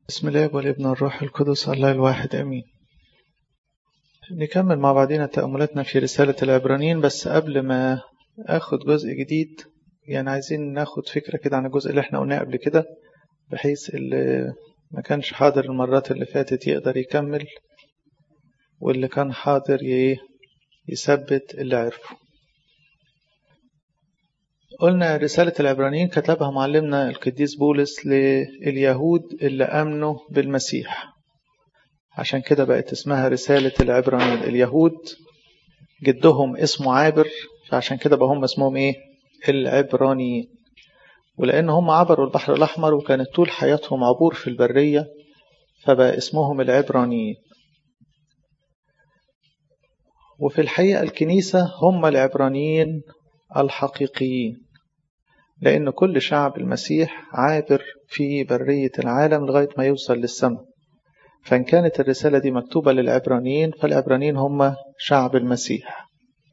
بسم الله والابن والروح القدس الله الواحد امين نكمل مع بعضنا تأملاتنا في رسالة العبرانيين بس قبل ما اخد جزء جديد يعني عايزين ناخد فكرة كده عن الجزء اللي احنا قلناه قبل كده بحيث اللي ما كانش حاضر المرات اللي فاتت يقدر يكمل واللي كان حاضر يثبت اللي عرفه قلنا رسالة العبرانيين كتبها معلمنا القديس بولس لليهود اللي آمنوا بالمسيح عشان كده بقت اسمها رسالة العبرانيين اليهود جدهم اسمه عابر فعشان كده بقى هم اسمهم ايه العبرانيين ولأن هم عبروا البحر الأحمر وكانت طول حياتهم عبور في البرية فبقى اسمهم العبرانيين وفي الحقيقة الكنيسة هم العبرانيين الحقيقيين لأن كل شعب المسيح عابر في برية العالم لغاية ما يوصل للسماء فإن كانت الرسالة دي مكتوبة للعبرانيين فالعبرانيين هم شعب المسيح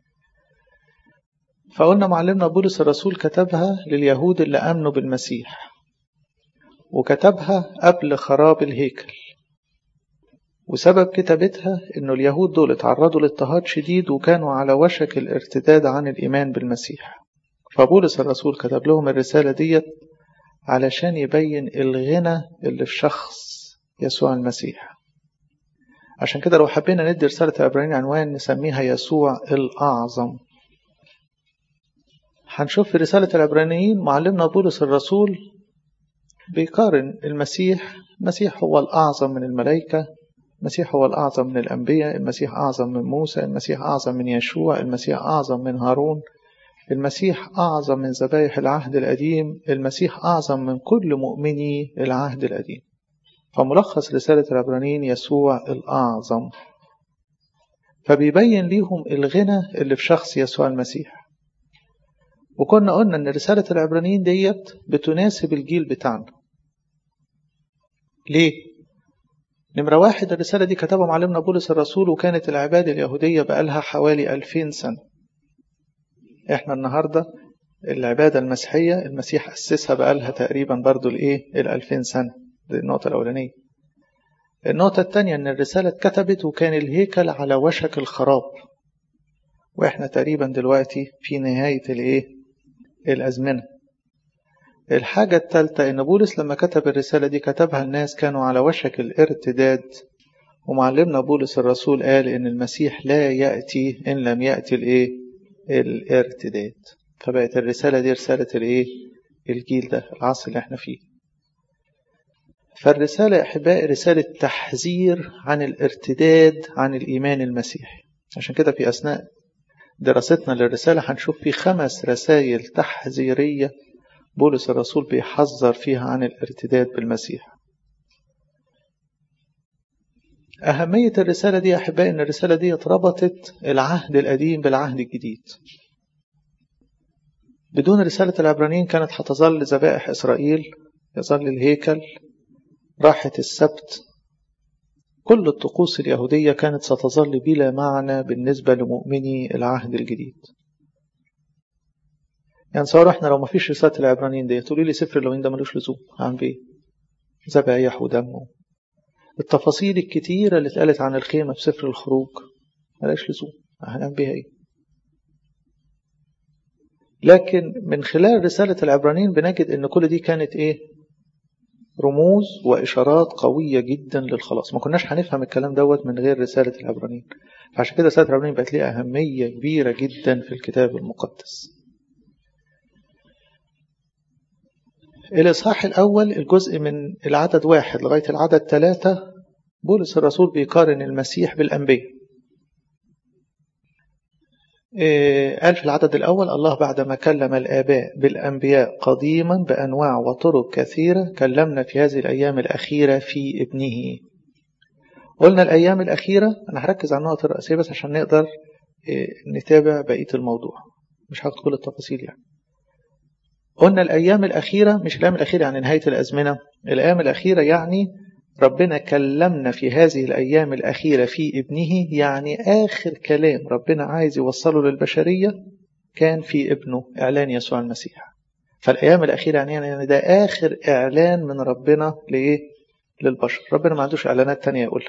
فقلنا معلمنا بولس الرسول كتبها لليهود اللي آمنوا بالمسيح وكتبها قبل خراب الهيكل وسبب كتابتها انه اليهود دول اتعرضوا لاضطهاد شديد وكانوا على وشك الارتداد عن الايمان بالمسيح فبولس الرسول كتب لهم الرسالة ديت علشان يبين الغنى اللي في شخص يسوع المسيح عشان كده لو حبينا ندي رسالة العبرانيين عنوان نسميها يسوع الأعظم هنشوف في رسالة العبرانيين معلمنا بولس الرسول بيقارن المسيح المسيح هو الأعظم من الملائكة المسيح هو الأعظم من الأنبياء المسيح أعظم من موسى المسيح أعظم من يشوع المسيح أعظم من هارون المسيح أعظم من ذبائح العهد القديم المسيح أعظم من كل مؤمني العهد القديم فملخص رسالة العبرانيين يسوع الأعظم فبيبين ليهم الغنى اللي في شخص يسوع المسيح وكنا قلنا ان رسالة العبرانيين ديت بتناسب الجيل بتاعنا ليه؟ نمرة واحد الرسالة دي كتبها معلمنا بولس الرسول وكانت العبادة اليهودية بقالها حوالي ألفين سنة احنا النهاردة العبادة المسيحية المسيح أسسها بقالها تقريبا برضو الإيه الألفين سنة دي النقطة الأولانية النقطة الثانية إن الرسالة اتكتبت وكان الهيكل على وشك الخراب وإحنا تقريبا دلوقتي في نهاية الإيه الأزمنة الحاجة الثالثة إن بولس لما كتب الرسالة دي كتبها الناس كانوا على وشك الارتداد ومعلمنا بولس الرسول قال إن المسيح لا يأتي إن لم يأتي الإيه الارتداد فبقت الرسالة دي رسالة الإيه الجيل ده العصر اللي احنا فيه فالرسالة يا أحبائي رسالة تحذير عن الارتداد عن الإيمان المسيحي عشان كده في أثناء دراستنا للرسالة هنشوف في خمس رسائل تحذيرية بولس الرسول بيحذر فيها عن الارتداد بالمسيح أهمية الرسالة دي يا أحبائي إن الرسالة دي ربطت العهد القديم بالعهد الجديد بدون رسالة العبرانيين كانت هتظل ذبائح إسرائيل يظل الهيكل راحة السبت كل الطقوس اليهودية كانت ستظل بلا معنى بالنسبة لمؤمني العهد الجديد يعني صار احنا لو ما فيش رسالة العبرانيين دي تقولي لي سفر اللوين ده ملوش لزوم هعمل بيه ذبايح ودم التفاصيل الكتيرة اللي اتقالت عن الخيمة في سفر الخروج ملاش لزوم هنعمل بيها ايه لكن من خلال رسالة العبرانيين بنجد ان كل دي كانت ايه رموز وإشارات قوية جدا للخلاص ما كناش هنفهم الكلام دوت من غير رسالة العبرانيين فعشان كده رسالة العبرانيين بقت ليها أهمية كبيرة جدا في الكتاب المقدس الإصحاح الأول الجزء من العدد واحد لغاية العدد ثلاثة بولس الرسول بيقارن المسيح بالأنبياء قال في العدد الأول الله بعدما كلم الآباء بالأنبياء قديما بأنواع وطرق كثيرة كلمنا في هذه الأيام الأخيرة في ابنه قلنا الأيام الأخيرة أنا هركز على النقط الرئيسية بس عشان نقدر نتابع بقية الموضوع مش هاخد كل التفاصيل يعني قلنا الأيام الأخيرة مش الأيام الأخيرة يعني نهاية الأزمنة الأيام الأخيرة يعني ربنا كلمنا في هذه الأيام الأخيرة في ابنه يعني آخر كلام ربنا عايز يوصله للبشرية كان في ابنه إعلان يسوع المسيح فالأيام الأخيرة يعني, يعني ده آخر إعلان من ربنا لإيه؟ للبشر ربنا ما عندوش إعلانات تانية يقولها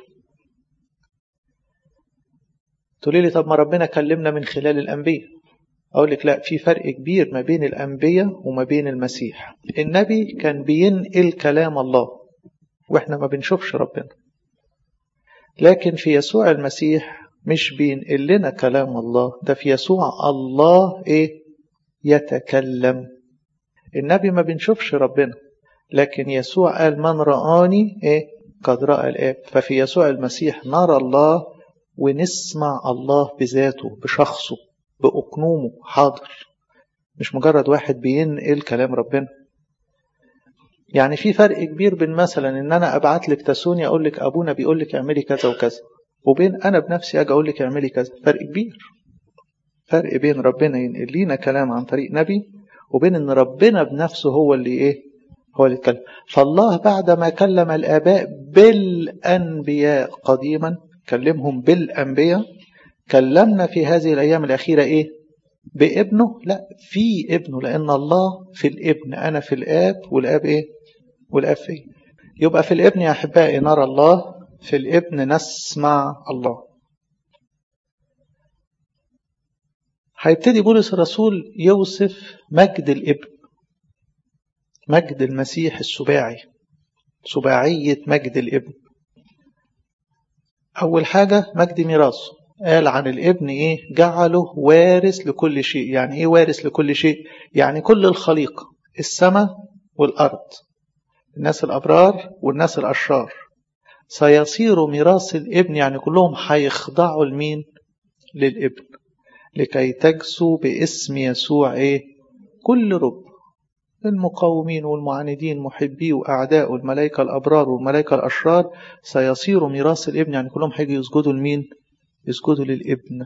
تقولي لي طب ما ربنا كلمنا من خلال الأنبياء أقول لك لا في فرق كبير ما بين الأنبياء وما بين المسيح النبي كان بينقل كلام الله وإحنا ما بنشوفش ربنا لكن في يسوع المسيح مش بينقل لنا كلام الله ده في يسوع الله إيه يتكلم النبي ما بنشوفش ربنا لكن يسوع قال من رآني إيه قد رأى الآب ففي يسوع المسيح نرى الله ونسمع الله بذاته بشخصه بأقنومه حاضر مش مجرد واحد بينقل كلام ربنا يعني في فرق كبير بين مثلا ان انا ابعت لك تسوني اقول لك ابونا بيقول لك اعملي كذا وكذا وبين انا بنفسي اجي اقول لك اعملي كذا فرق كبير فرق بين ربنا ينقل لنا كلام عن طريق نبي وبين ان ربنا بنفسه هو اللي ايه هو اللي يتكلم فالله بعد ما كلم الاباء بالانبياء قديما كلمهم بالانبياء كلمنا في هذه الايام الاخيره ايه بابنه لا في ابنه لان الله في الابن انا في الاب والاب ايه والاب في يبقى في الابن يا احبائي نرى الله في الابن نسمع الله هيبتدي بولس الرسول يوصف مجد الابن مجد المسيح السباعي سباعية مجد الابن أول حاجة مجد ميراثه قال عن الابن إيه جعله وارث لكل شيء يعني إيه وارث لكل شيء يعني كل الخليقة السماء والأرض الناس الأبرار والناس الأشرار سيصير ميراث الابن يعني كلهم هيخضعوا لمين للابن لكي تجسوا باسم يسوع ايه كل رب المقاومين والمعاندين محبيه واعداء الملائكه الابرار والملائكه الاشرار سيصير ميراث الابن يعني كلهم هيجوا يسجدوا لمين يسجدوا للابن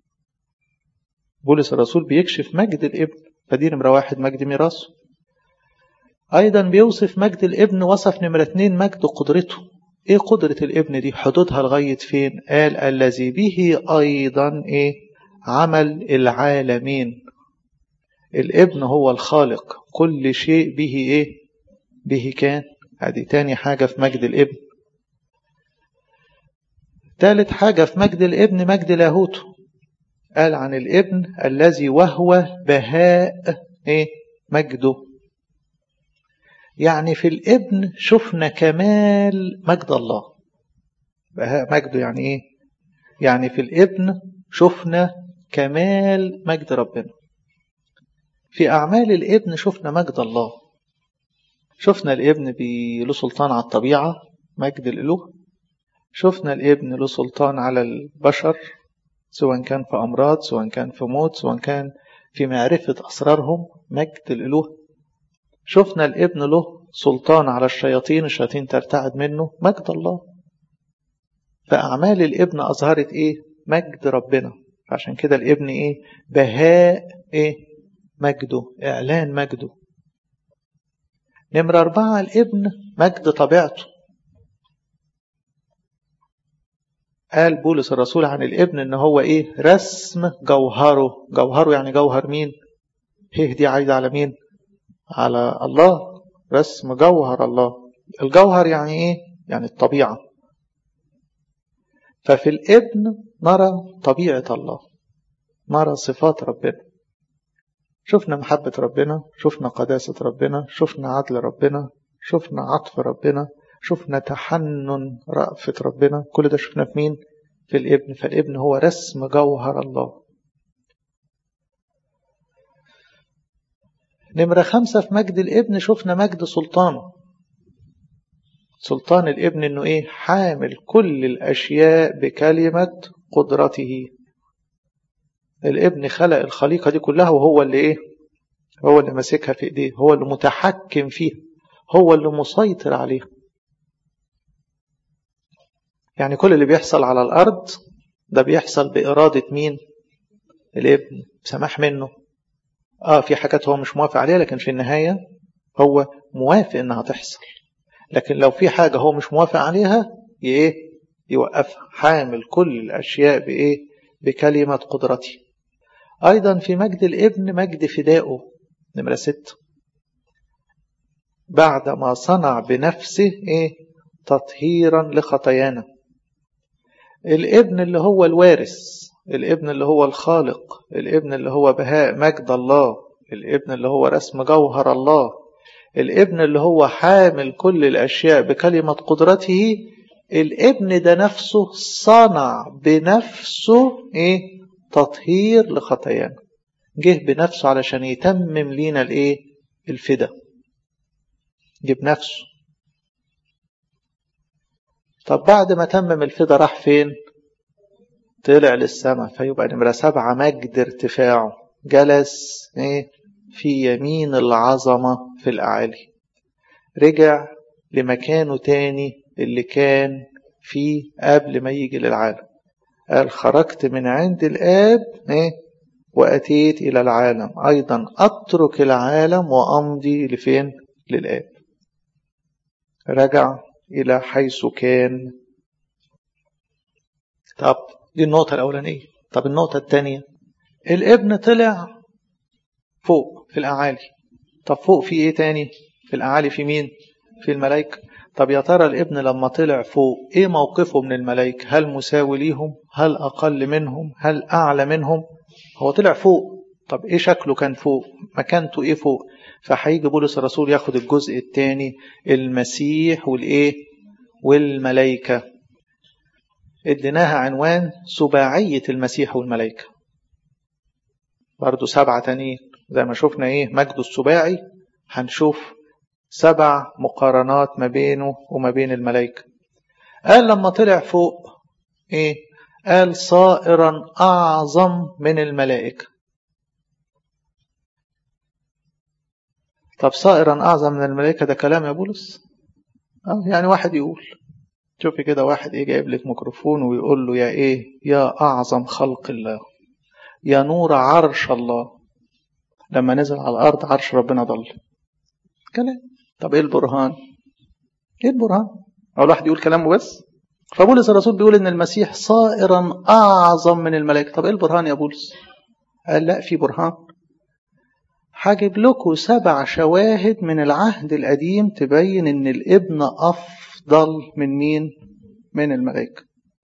بولس الرسول بيكشف مجد الابن فدي نمره واحد مجد ميراثه ايضا بيوصف مجد الابن وصف نمره اتنين مجد قدرته ايه قدرة الابن دي حدودها لغاية فين قال الذي به ايضا ايه عمل العالمين الابن هو الخالق كل شيء به ايه به كان هذه تاني حاجة في مجد الابن ثالث حاجة في مجد الابن مجد لاهوته قال عن الابن الذي وهو بهاء ايه مجده يعني في الابن شفنا كمال مجد الله بهاء مجده يعني ايه يعني في الابن شفنا كمال مجد ربنا في أعمال الابن شفنا مجد الله شفنا الابن له سلطان على الطبيعة مجد الإله شفنا الابن له سلطان على البشر سواء كان في أمراض سواء كان في موت سواء كان في معرفة أسرارهم مجد الإله شفنا الابن له سلطان على الشياطين الشياطين ترتعد منه مجد الله فأعمال الابن أظهرت إيه مجد ربنا عشان كده الابن إيه بهاء إيه مجده إعلان مجده نمرة أربعة الابن مجد طبيعته قال بولس الرسول عن الابن ان هو ايه رسم جوهره جوهره يعني جوهر مين هيه دي عايدة على مين على الله رسم جوهر الله الجوهر يعني ايه يعني الطبيعة ففي الابن نرى طبيعة الله نرى صفات ربنا شفنا محبة ربنا شفنا قداسة ربنا شفنا عدل ربنا شفنا عطف ربنا شفنا تحنن رأفة ربنا كل ده شفنا في مين في الابن فالابن هو رسم جوهر الله نمرة خمسة في مجد الابن شفنا مجد سلطانه سلطان الابن انه ايه حامل كل الاشياء بكلمة قدرته الابن خلق الخليقة دي كلها وهو اللي ايه هو اللي ماسكها في ايديه هو اللي متحكم فيها هو اللي مسيطر عليها يعني كل اللي بيحصل على الارض ده بيحصل بإرادة مين الابن بسماح منه اه في حاجات هو مش موافق عليها لكن في النهاية هو موافق انها تحصل لكن لو في حاجة هو مش موافق عليها ايه يوقفها حامل كل الاشياء بايه بكلمة قدرته ايضا في مجد الابن مجد فدائه نمرة ستة بعد ما صنع بنفسه ايه تطهيرا لخطايانا الابن اللي هو الوارث الابن اللي هو الخالق الابن اللي هو بهاء مجد الله الابن اللي هو رسم جوهر الله الابن اللي هو حامل كل الأشياء بكلمة قدرته الابن ده نفسه صنع بنفسه ايه تطهير لخطايانا جه بنفسه علشان يتمم لينا الايه الفدا جه بنفسه طب بعد ما تمم الفدا راح فين طلع للسماء فيبقى نمرة سبعة مجد ارتفاعه جلس ايه في يمين العظمة في الأعالي رجع لمكانه تاني اللي كان فيه قبل ما يجي للعالم قال خرجت من عند الآب ايه وأتيت إلى العالم أيضا أترك العالم وأمضي لفين للآب رجع إلى حيث كان طب دي النقطة الأولانية طب النقطة الثانية الابن طلع فوق في الأعالي طب فوق في إيه تاني في الأعالي في مين في الملائكة طب يا ترى الابن لما طلع فوق إيه موقفه من الملائكة هل مساوي ليهم هل أقل منهم هل أعلى منهم هو طلع فوق طب إيه شكله كان فوق مكانته إيه فوق فهيجي بولس الرسول ياخد الجزء الثاني المسيح والإيه والملائكة اديناها عنوان سباعية المسيح والملائكة برضو سبعة تانيين زي ما شفنا ايه مجد السباعي هنشوف سبع مقارنات ما بينه وما بين الملائكة قال لما طلع فوق ايه قال صائرا اعظم من الملائكة طب صائرا اعظم من الملائكة ده كلام يا بولس اه يعني واحد يقول شوفي كده واحد ايه جايب لك ميكروفون ويقول له يا ايه يا اعظم خلق الله يا نور عرش الله لما نزل على الارض عرش ربنا ضل كلام طب ايه البرهان ايه البرهان اول واحد يقول كلامه بس فبولس الرسول بيقول ان المسيح صائرا اعظم من الملائكه طب ايه البرهان يا بولس قال لا في برهان هجيب لكم سبع شواهد من العهد القديم تبين ان الابن افضل من مين من الملائكه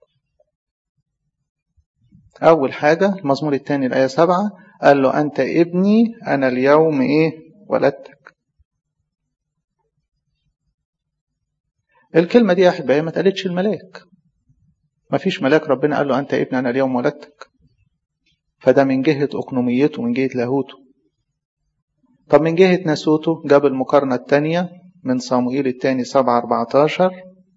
اول حاجه المزمور الثاني الايه سبعة قال له انت ابني انا اليوم ايه ولدتك الكلمه دي يا احبائي ما اتقالتش الملاك ما فيش ملاك ربنا قال له انت ابني انا اليوم ولدتك فده من جهه اقنوميته من جهه لاهوته طب من جهة ناسوته جاب المقارنة الثانية من صموئيل الثاني سبعة أربعتاشر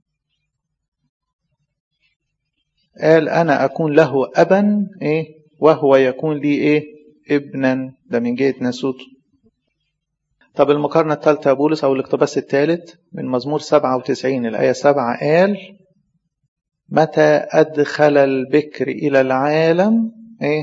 قال أنا أكون له أبا إيه وهو يكون لي إيه ابنا ده من جهة ناسوته طب المقارنة الثالثة بولس أو الاقتباس الثالث من مزمور سبعة وتسعين الآية سبعة قال متى أدخل البكر إلى العالم إيه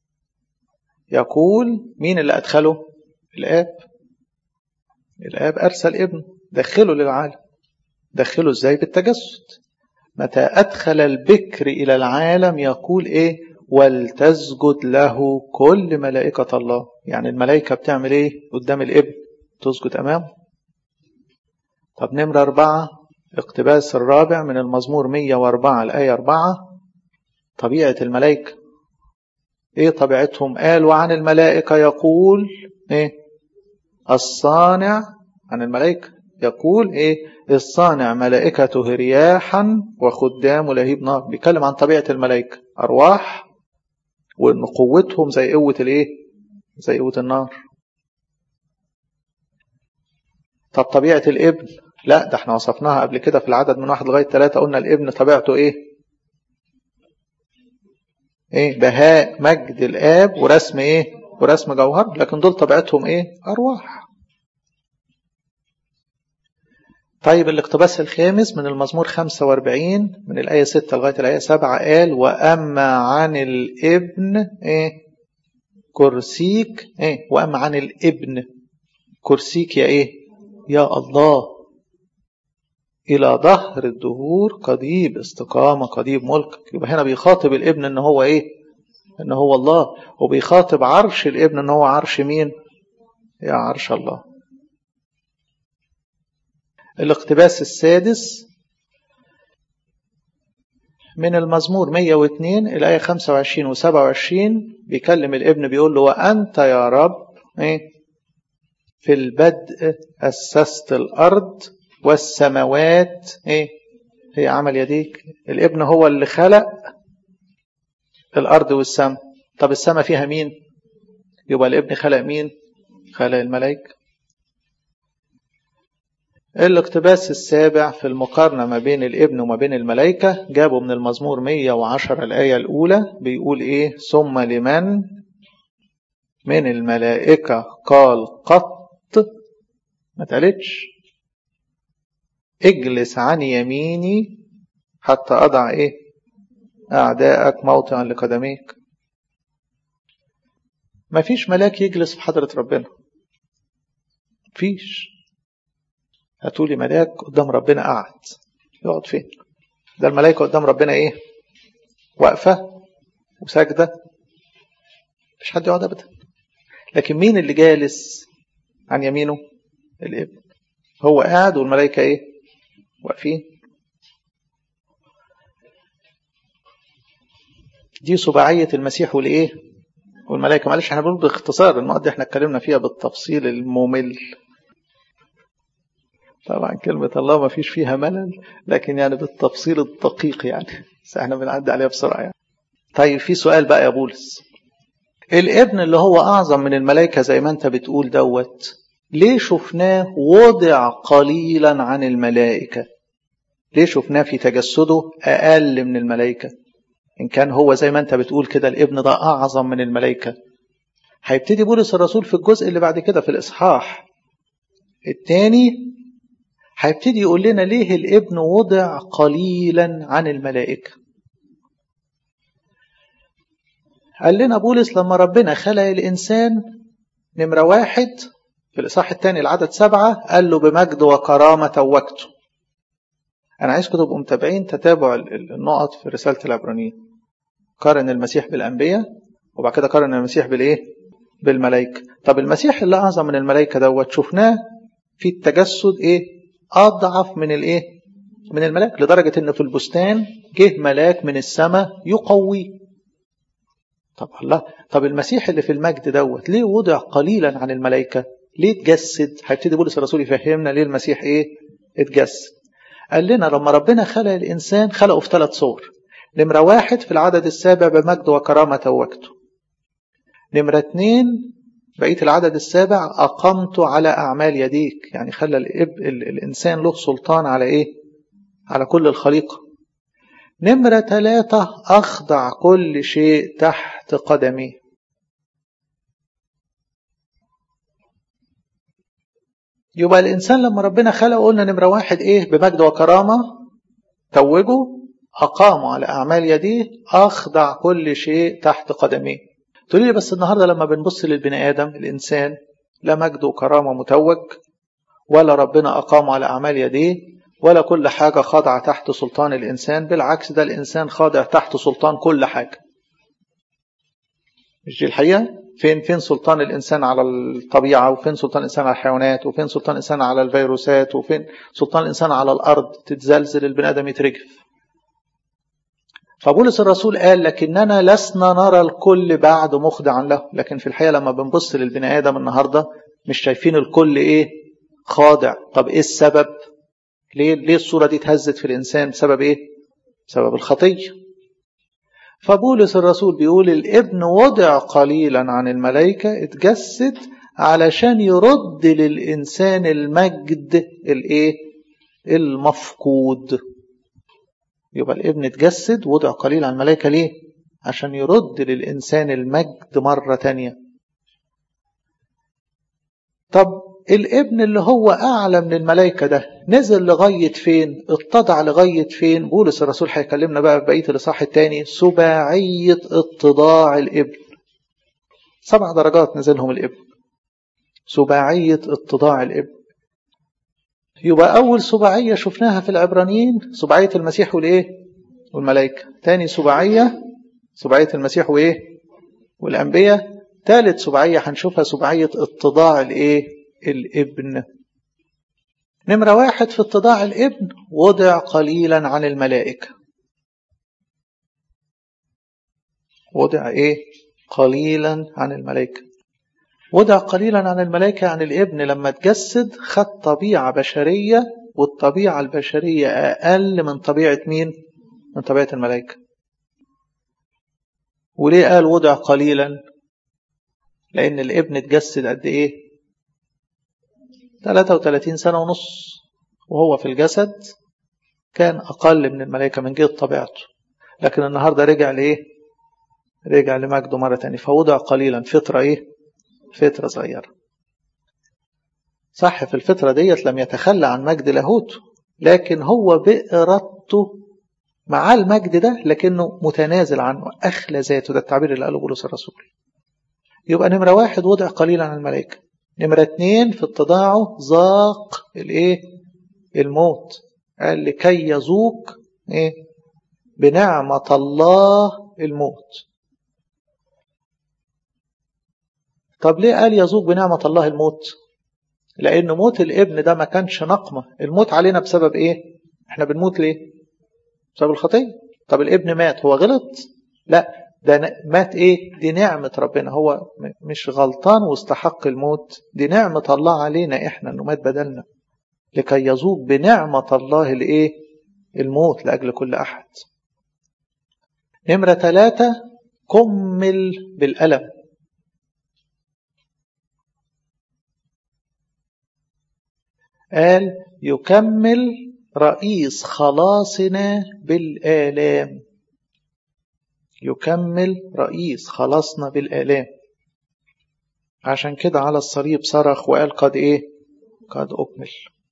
يقول مين اللي أدخله الآب الآب أرسل ابنه دخله للعالم دخله إزاي بالتجسد متى أدخل البكر إلى العالم يقول إيه ولتسجد له كل ملائكة الله يعني الملائكة بتعمل إيه قدام الابن تسجد أمامه طب نمرة أربعة اقتباس الرابع من المزمور 104 الآية 4 طبيعة الملائكة إيه طبيعتهم قال وعن الملائكة يقول إيه الصانع عن الملائكة يقول إيه الصانع ملائكته رياحا وخدام لهيب نار بيتكلم عن طبيعة الملائكة أرواح وإن قوتهم زي قوة الإيه زي قوة النار طب طبيعة الابن لا ده احنا وصفناها قبل كده في العدد من واحد لغاية ثلاثة قلنا الابن طبيعته ايه ايه بهاء مجد الاب ورسم ايه ورسم جوهر لكن دول طبيعتهم ايه ارواح طيب الاقتباس الخامس من المزمور 45 من الآية 6 لغاية الآية 7 قال وأما عن الابن إيه كرسيك إيه وأما عن الابن كرسيك يا إيه يا الله إلى ظهر الدهور قضيب استقامة قضيب ملكك يبقى هنا بيخاطب الابن إن هو إيه إن هو الله وبيخاطب عرش الابن إن هو عرش مين يا عرش الله الاقتباس السادس من المزمور 102 الآية 25 و 27 بيكلم الابن بيقول له وأنت يا رب إيه في البدء أسست الأرض والسماوات إيه هي عمل يديك الابن هو اللي خلق الأرض والسماء طب السماء فيها مين يبقى الابن خلق مين خلق الملائكة الاقتباس السابع في المقارنة ما بين الابن وما بين الملائكة جابوا من المزمور 110 الآية الأولى بيقول إيه ثم لمن من الملائكة قال قط ما تقالتش اجلس عن يميني حتى أضع إيه أعداءك موطئا لقدميك ما فيش ملاك يجلس في حضرة ربنا فيش هاتولي ملاك قدام ربنا قعد يقعد فين ده الملائكة قدام ربنا ايه واقفة وساجدة مش حد يقعد ابدا لكن مين اللي جالس عن يمينه الابن هو قاعد والملائكة ايه واقفين دي سباعية المسيح والايه والملائكة معلش احنا بنقول باختصار النقط دي احنا اتكلمنا فيها بالتفصيل الممل طبعا كلمة الله ما فيش فيها ملل لكن يعني بالتفصيل الدقيق يعني بس احنا بنعدي عليها بسرعة يعني طيب في سؤال بقى يا بولس الابن اللي هو أعظم من الملائكة زي ما أنت بتقول دوت ليه شفناه وضع قليلا عن الملائكة ليه شفناه في تجسده أقل من الملائكة إن كان هو زي ما أنت بتقول كده الابن ده أعظم من الملائكة هيبتدي بولس الرسول في الجزء اللي بعد كده في الإصحاح الثاني هيبتدي يقول لنا ليه الابن وضع قليلا عن الملائكة قال لنا بولس لما ربنا خلق الإنسان نمرة واحد في الإصحاح الثاني العدد سبعة قال له بمجد وكرامة توجته أنا عايزكم تبقوا متابعين تتابع النقط في رسالة العبرانيين قارن المسيح بالأنبياء وبعد كده قارن المسيح بالإيه؟ بالملائكة طب المسيح اللي أعظم من الملائكة دوت شفناه في التجسد إيه؟ أضعف من الإيه؟ من الملاك لدرجة إن في البستان جه ملاك من السماء يقويه طب الله طب المسيح اللي في المجد دوت ليه وضع قليلا عن الملائكة ليه اتجسد هيبتدي بولس الرسول يفهمنا ليه المسيح ايه اتجسد قال لنا لما ربنا خلق الإنسان خلقه في ثلاث صور نمرة واحد في العدد السابع بمجد وكرامة توجته نمرة اتنين بقية العدد السابع أقمت على أعمال يديك يعني خلى الإب الإنسان له سلطان على إيه على كل الخليقة نمرة ثلاثة أخضع كل شيء تحت قدمي يبقى الإنسان لما ربنا خلقه قلنا نمرة واحد إيه بمجد وكرامة توجه أقاموا على أعمال يديه أخضع كل شيء تحت قدميه تقولي لي بس النهاردة لما بنبص للبني آدم الإنسان لا مجد وكرامة متوج ولا ربنا أقامه على أعمال يديه ولا كل حاجة خاضعة تحت سلطان الإنسان بالعكس ده الإنسان خاضع تحت سلطان كل حاجة مش دي الحقيقة فين فين سلطان الإنسان على الطبيعة وفين سلطان الإنسان على الحيوانات وفين سلطان الإنسان على الفيروسات وفين سلطان الإنسان على الأرض تتزلزل البني آدم يترجف فبولس الرسول قال لكننا لسنا نرى الكل بعد مخضعا له لكن في الحقيقة لما بنبص للبني آدم النهاردة مش شايفين الكل إيه خاضع طب إيه السبب ليه ليه الصورة دي اتهزت في الإنسان بسبب إيه بسبب الخطية فبولس الرسول بيقول الابن وضع قليلا عن الملائكة اتجسد علشان يرد للإنسان المجد الإيه المفقود يبقى الابن اتجسد وضع قليل عن الملائكة ليه عشان يرد للإنسان المجد مرة تانية طب الابن اللي هو أعلى من الملائكة ده نزل لغاية فين اتضع لغاية فين بولس الرسول هيكلمنا بقى في بقية الإصحاح الثاني سباعية اتضاع الابن سبع درجات نزلهم الابن سباعية اتضاع الابن يبقى أول سباعية شفناها في العبرانيين سباعية المسيح والإيه والملائكة تاني سباعية سباعية المسيح وإيه والأنبياء ثالث سباعية هنشوفها سباعية اتضاع الإيه الابن نمرة واحد في اتضاع الابن وضع قليلا عن الملائكة وضع ايه قليلا عن الملائكة وضع قليلا عن الملائكة عن الابن لما تجسد خد طبيعة بشرية والطبيعة البشرية أقل من طبيعة مين؟ من طبيعة الملائكة وليه قال وضع قليلا؟ لأن الابن اتجسد قد إيه؟ 33 سنة ونص وهو في الجسد كان أقل من الملائكة من جهة طبيعته لكن النهاردة رجع لإيه؟ رجع لمجده مرة تانية فوضع قليلا فترة إيه؟ فترة صغيرة صح في الفترة ديت لم يتخلى عن مجد لاهوته لكن هو بإرادته مع المجد ده لكنه متنازل عنه أخلى ذاته ده التعبير اللي قاله بولس الرسول يبقى نمرة واحد وضع قليلا عن الملائكة نمرة اتنين في اتضاعه ذاق الايه الموت قال لكي يذوق ايه بنعمة الله الموت طب ليه قال يذوق بنعمة الله الموت لأن موت الابن ده ما كانش نقمة الموت علينا بسبب ايه احنا بنموت ليه بسبب الخطية طب الابن مات هو غلط لا ده مات ايه دي نعمة ربنا هو مش غلطان واستحق الموت دي نعمة الله علينا احنا انه مات بدلنا لكي يذوق بنعمة الله الايه الموت لأجل كل أحد نمرة ثلاثة كمل بالألم قال يكمل رئيس خلاصنا بالآلام يكمل رئيس خلاصنا بالآلام عشان كده على الصليب صرخ وقال قد ايه قد أكمل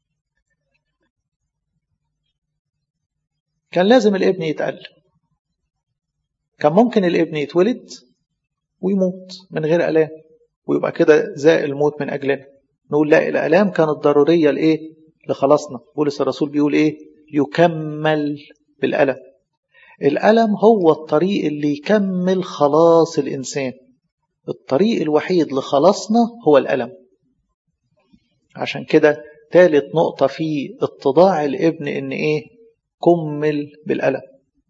كان لازم الابن يتقل كان ممكن الابن يتولد ويموت من غير ألام ويبقى كده زاء الموت من أجلنا نقول لا الآلام كانت ضرورية لإيه لخلاصنا بولس الرسول بيقول إيه يكمل بالألم الألم هو الطريق اللي يكمل خلاص الإنسان الطريق الوحيد لخلاصنا هو الألم عشان كده ثالث نقطة في اتضاع الابن إن إيه كمل بالألم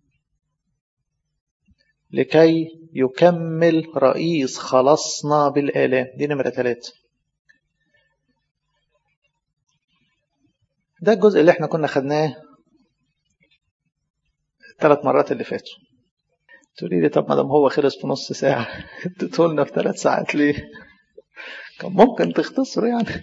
لكي يكمل رئيس خلاصنا بالآلام دي نمرة ثلاثة ده الجزء اللي احنا كنا خدناه الثلاث مرات اللي فاتوا تقولي لي طب ما دام هو خلص في نص ساعة اديته لنا في ثلاث ساعات ليه؟ كان ممكن تختصر يعني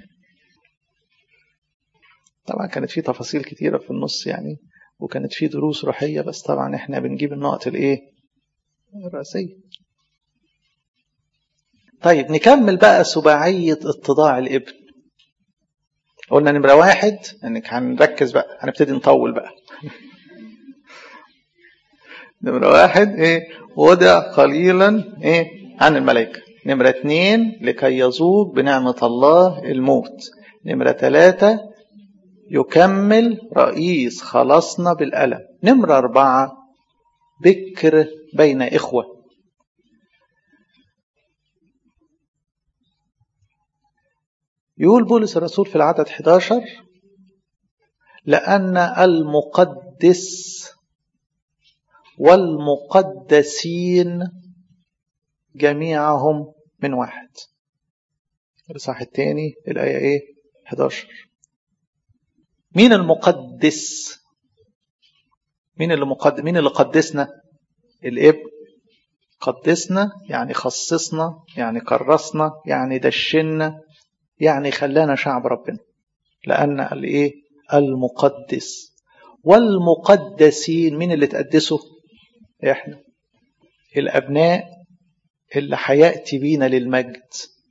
طبعا كانت في تفاصيل كتيرة في النص يعني وكانت في دروس روحية بس طبعا احنا بنجيب النقط الايه؟ الرئيسية. طيب نكمل بقى سباعية اتضاع الابن. قلنا نمرة واحد انك هنركز بقى هنبتدي نطول بقى. نمرة واحد ايه وضع قليلا ايه عن الملائكة نمرة اتنين لكي يذوق بنعمة الله الموت نمرة ثلاثة يكمل رئيس خلصنا بالألم نمرة أربعة بكر بين إخوة يقول بولس الرسول في العدد 11 لأن المقدس والمقدسين جميعهم من واحد الإصحاح الثاني الآية إيه 11 مين المقدس مين اللي مقدس مين اللي قدسنا الابن قدسنا يعني خصصنا يعني كرسنا يعني دشنا يعني خلانا شعب ربنا لأن الايه المقدس والمقدسين مين اللي تقدسوا احنا الابناء اللي هياتي بينا للمجد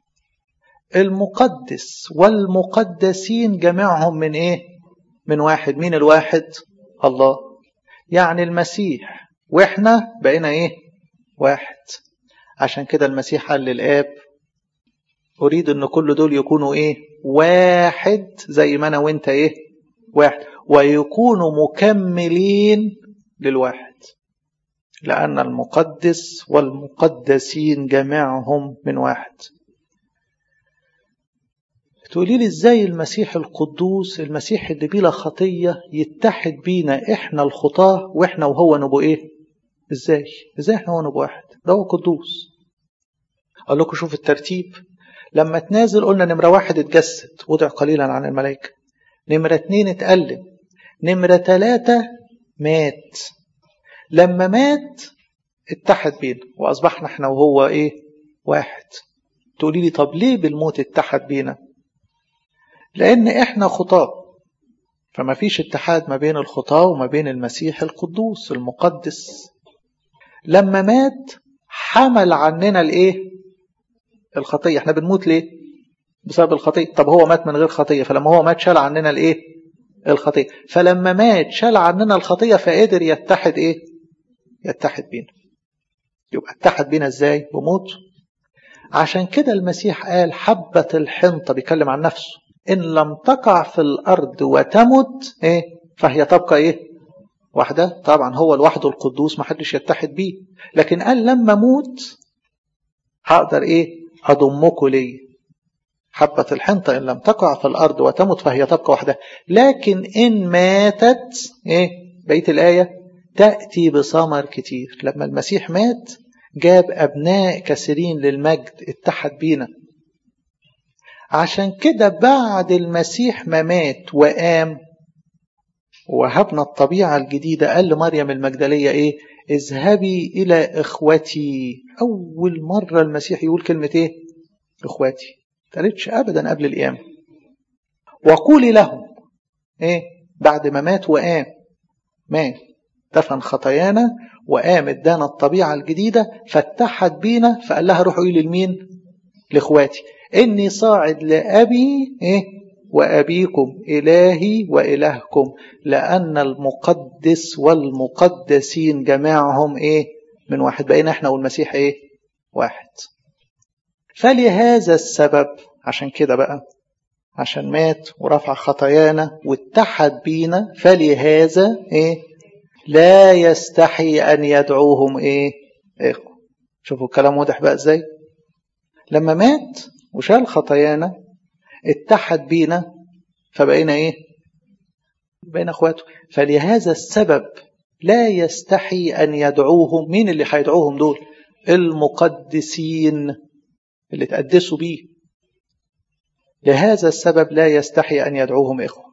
المقدس والمقدسين جميعهم من ايه من واحد مين الواحد الله يعني المسيح واحنا بقينا ايه واحد عشان كده المسيح قال للاب اريد ان كل دول يكونوا ايه واحد زي ما انا وانت ايه واحد ويكونوا مكملين للواحد لأن المقدس والمقدسين جميعهم من واحد تقولي لي ازاي المسيح القدوس المسيح اللي بلا خطية يتحد بينا احنا الخطاة واحنا وهو نبقى ايه ازاي ازاي احنا هو نبقى واحد ده هو قدوس اقول لكم شوف الترتيب لما تنازل قلنا نمرة واحد اتجسد وضع قليلا عن الملائكة نمرة اتنين اتألم نمرة تلاتة مات لما مات اتحد بينا وأصبحنا احنا وهو ايه واحد تقولي لي طب ليه بالموت اتحد بينا لأن احنا خطاة فما فيش اتحاد ما بين الخطاة وما بين المسيح القدوس المقدس لما مات حمل عننا الايه الخطيه احنا بنموت ليه بسبب الخطيه طب هو مات من غير خطيه فلما هو مات شال عننا الايه الخطيه فلما مات شال عننا الخطيه فقدر يتحد ايه يتحد بينا يبقى اتحد بينا ازاي بموت عشان كده المسيح قال حبة الحنطة بيتكلم عن نفسه إن لم تقع في الأرض وتمت إيه فهي تبقى إيه واحدة طبعا هو لوحده القدوس ما حدش يتحد بيه لكن قال لما اموت هقدر ايه اضمكم لي حبة الحنطة إن لم تقع في الأرض وتمت فهي تبقى وحدها لكن إن ماتت إيه بقية الآية تأتي بثمر كتير لما المسيح مات جاب أبناء كثيرين للمجد اتحد بينا عشان كده بعد المسيح ما مات وقام وهبنا الطبيعة الجديدة قال لمريم المجدلية إيه اذهبي إلى إخوتي أول مرة المسيح يقول كلمة إيه إخواتي تقالتش أبدا قبل القيامة وقولي لهم إيه بعد ما مات وقام مات دفن خطايانا وقام ادانا الطبيعة الجديدة فاتحد بينا فقال لها روحوا إيه لمين لإخواتي إني صاعد لأبي إيه وأبيكم إلهي وإلهكم لأن المقدس والمقدسين جماعهم إيه من واحد بقينا إحنا والمسيح إيه واحد فلهذا السبب عشان كده بقى عشان مات ورفع خطايانا واتحد بينا فلهذا إيه لا يستحي أن يدعوهم إيه إخوة شوفوا الكلام واضح بقى إزاي لما مات وشال خطايانا اتحد بينا فبقينا ايه بقينا اخواته فلهذا السبب لا يستحي ان يدعوهم مين اللي هيدعوهم دول المقدسين اللي تقدسوا بيه لهذا السبب لا يستحي ان يدعوهم اخوه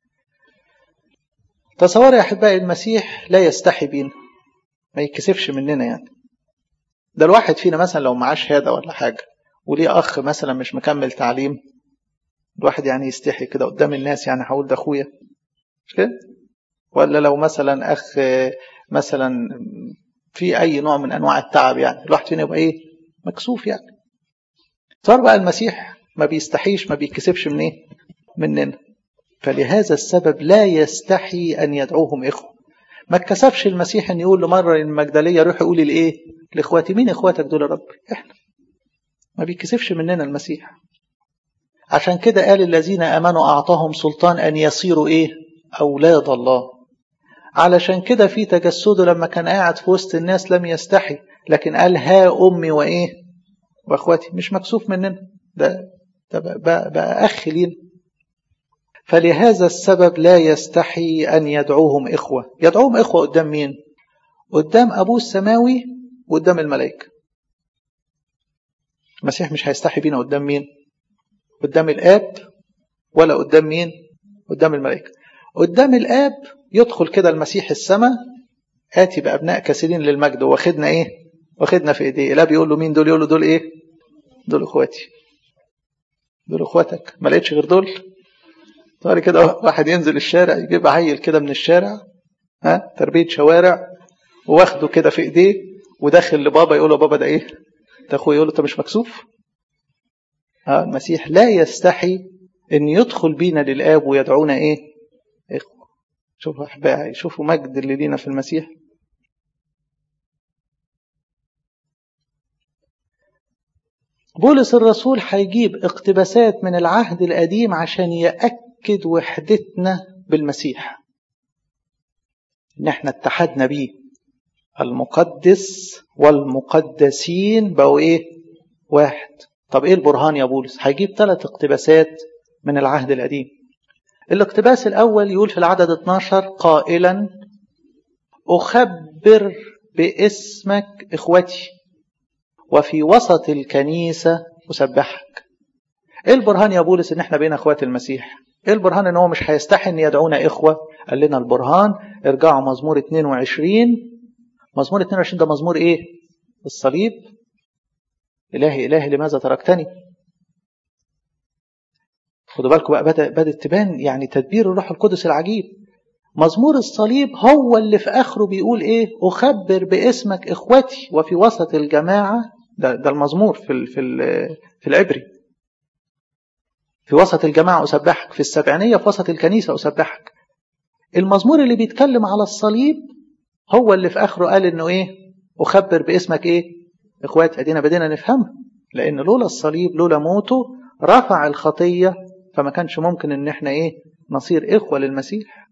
تصور يا احبائي المسيح لا يستحي بينا ما يتكسفش مننا يعني ده الواحد فينا مثلا لو معاه شهاده ولا حاجه وليه اخ مثلا مش مكمل تعليم الواحد يعني يستحي كده قدام الناس يعني هقول ده اخويا مش كده ولا لو مثلا اخ مثلا في اي نوع من انواع التعب يعني الواحد فينا يبقى ايه مكسوف يعني صار بقى المسيح ما بيستحيش ما بيتكسفش من ايه مننا فلهذا السبب لا يستحي ان يدعوهم اخوه ما اتكسفش المسيح ان يقول لمره المجدليه روح قولي لايه لاخواتي مين اخواتك دول يا رب احنا ما بيتكسفش مننا المسيح عشان كده قال الذين امنوا اعطاهم سلطان ان يصيروا ايه اولاد الله علشان كده في تجسده لما كان قاعد في وسط الناس لم يستحي لكن قال ها امي وايه واخواتي مش مكسوف مننا ده, ده بقى, بقى اخ لينا فلهذا السبب لا يستحي ان يدعوهم اخوه يدعوهم اخوه قدام مين قدام ابوه السماوي وقدام الملائكه المسيح مش هيستحي بينا قدام مين قدام الاب ولا قدام مين قدام الملائكه قدام الاب يدخل كده المسيح السماء آتي بأبناء كثيرين للمجد واخدنا إيه؟ واخدنا في إيديه الأب يقول له مين دول؟ يقول له دول إيه؟ دول إخواتي دول إخواتك ما لقيتش غير دول؟ طاري كده واحد ينزل الشارع يجيب عيل كده من الشارع ها تربية شوارع واخده كده في إيديه وداخل لبابا يقول له بابا ده إيه؟ ده أخويا يقول له أنت مش مكسوف؟ ها المسيح لا يستحي إن يدخل بينا للآب ويدعونا إيه؟ إخوة شوفوا أحبائي شوفوا مجد اللي لينا في المسيح بولس الرسول هيجيب اقتباسات من العهد القديم عشان يأكد وحدتنا بالمسيح ان احنا اتحدنا بيه المقدس والمقدسين بقوا ايه واحد طب ايه البرهان يا بولس هيجيب ثلاث اقتباسات من العهد القديم الاقتباس الأول يقول في العدد 12 قائلا أخبر باسمك إخوتي وفي وسط الكنيسة أسبحك إيه البرهان يا بولس إن إحنا بين أخوات المسيح إيه البرهان إن هو مش هيستحي إن يدعونا إخوة قال لنا البرهان ارجعوا مزمور 22 مزمور 22 ده مزمور إيه الصليب إلهي إلهي لماذا تركتني خدوا بالكم بقى بدأ بدأت تبان يعني تدبير الروح القدس العجيب مزمور الصليب هو اللي في آخره بيقول إيه أخبر باسمك إخوتي وفي وسط الجماعة ده, ده المزمور في ال في ال في العبري في وسط الجماعة أسبحك في السبعينية في وسط الكنيسة أسبحك المزمور اللي بيتكلم على الصليب هو اللي في آخره قال إنه إيه أخبر باسمك إيه إخواتي أدينا بدينا نفهمها لأن لولا الصليب لولا موته رفع الخطية فما كانش ممكن إن إحنا إيه نصير إخوة للمسيح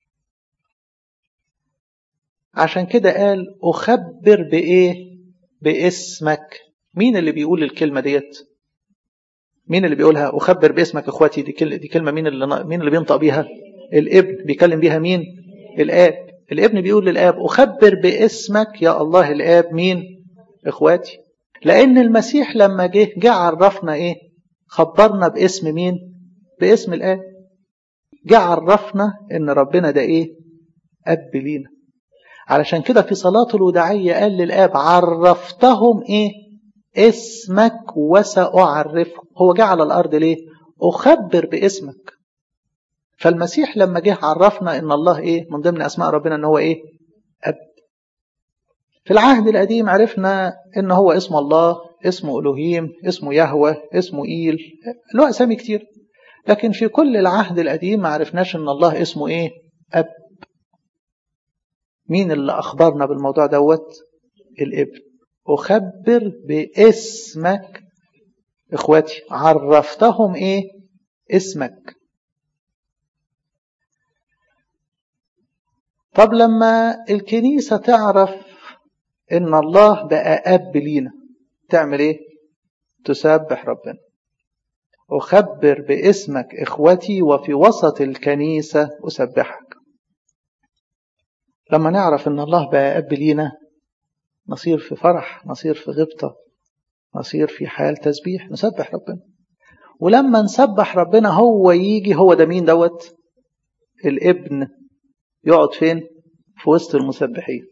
عشان كده قال أخبر بإيه باسمك مين اللي بيقول الكلمة ديت مين اللي بيقولها أخبر باسمك إخواتي دي, كل... دي كلمة مين اللي مين اللي بينطق بيها الابن بيكلم بيها مين الآب الابن بيقول للآب أخبر باسمك يا الله الآب مين إخواتي لأن المسيح لما جه جه عرفنا إيه خبرنا باسم مين باسم الآب جه عرفنا إن ربنا ده إيه أب لينا علشان كده في صلاة الوداعية قال للآب عرفتهم إيه اسمك وسأعرفهم هو جه على الأرض ليه أخبر باسمك فالمسيح لما جه عرفنا إن الله إيه من ضمن أسماء ربنا إن هو إيه أب في العهد القديم عرفنا إن هو اسم الله اسمه ألوهيم اسمه يهوه اسمه إيل له أسامي كتير لكن في كل العهد القديم ما عرفناش إن الله اسمه إيه أب مين اللي أخبرنا بالموضوع دوت الابن أخبر باسمك إخواتي عرفتهم إيه اسمك طب لما الكنيسة تعرف إن الله بقى أب لينا تعمل إيه تسبح ربنا أخبر باسمك إخوتي وفي وسط الكنيسة أسبحك لما نعرف إن الله بقى أب لينا نصير في فرح نصير في غبطة نصير في حال تسبيح نسبح ربنا ولما نسبح ربنا هو يجي هو ده مين دوت الابن يقعد فين في وسط المسبحين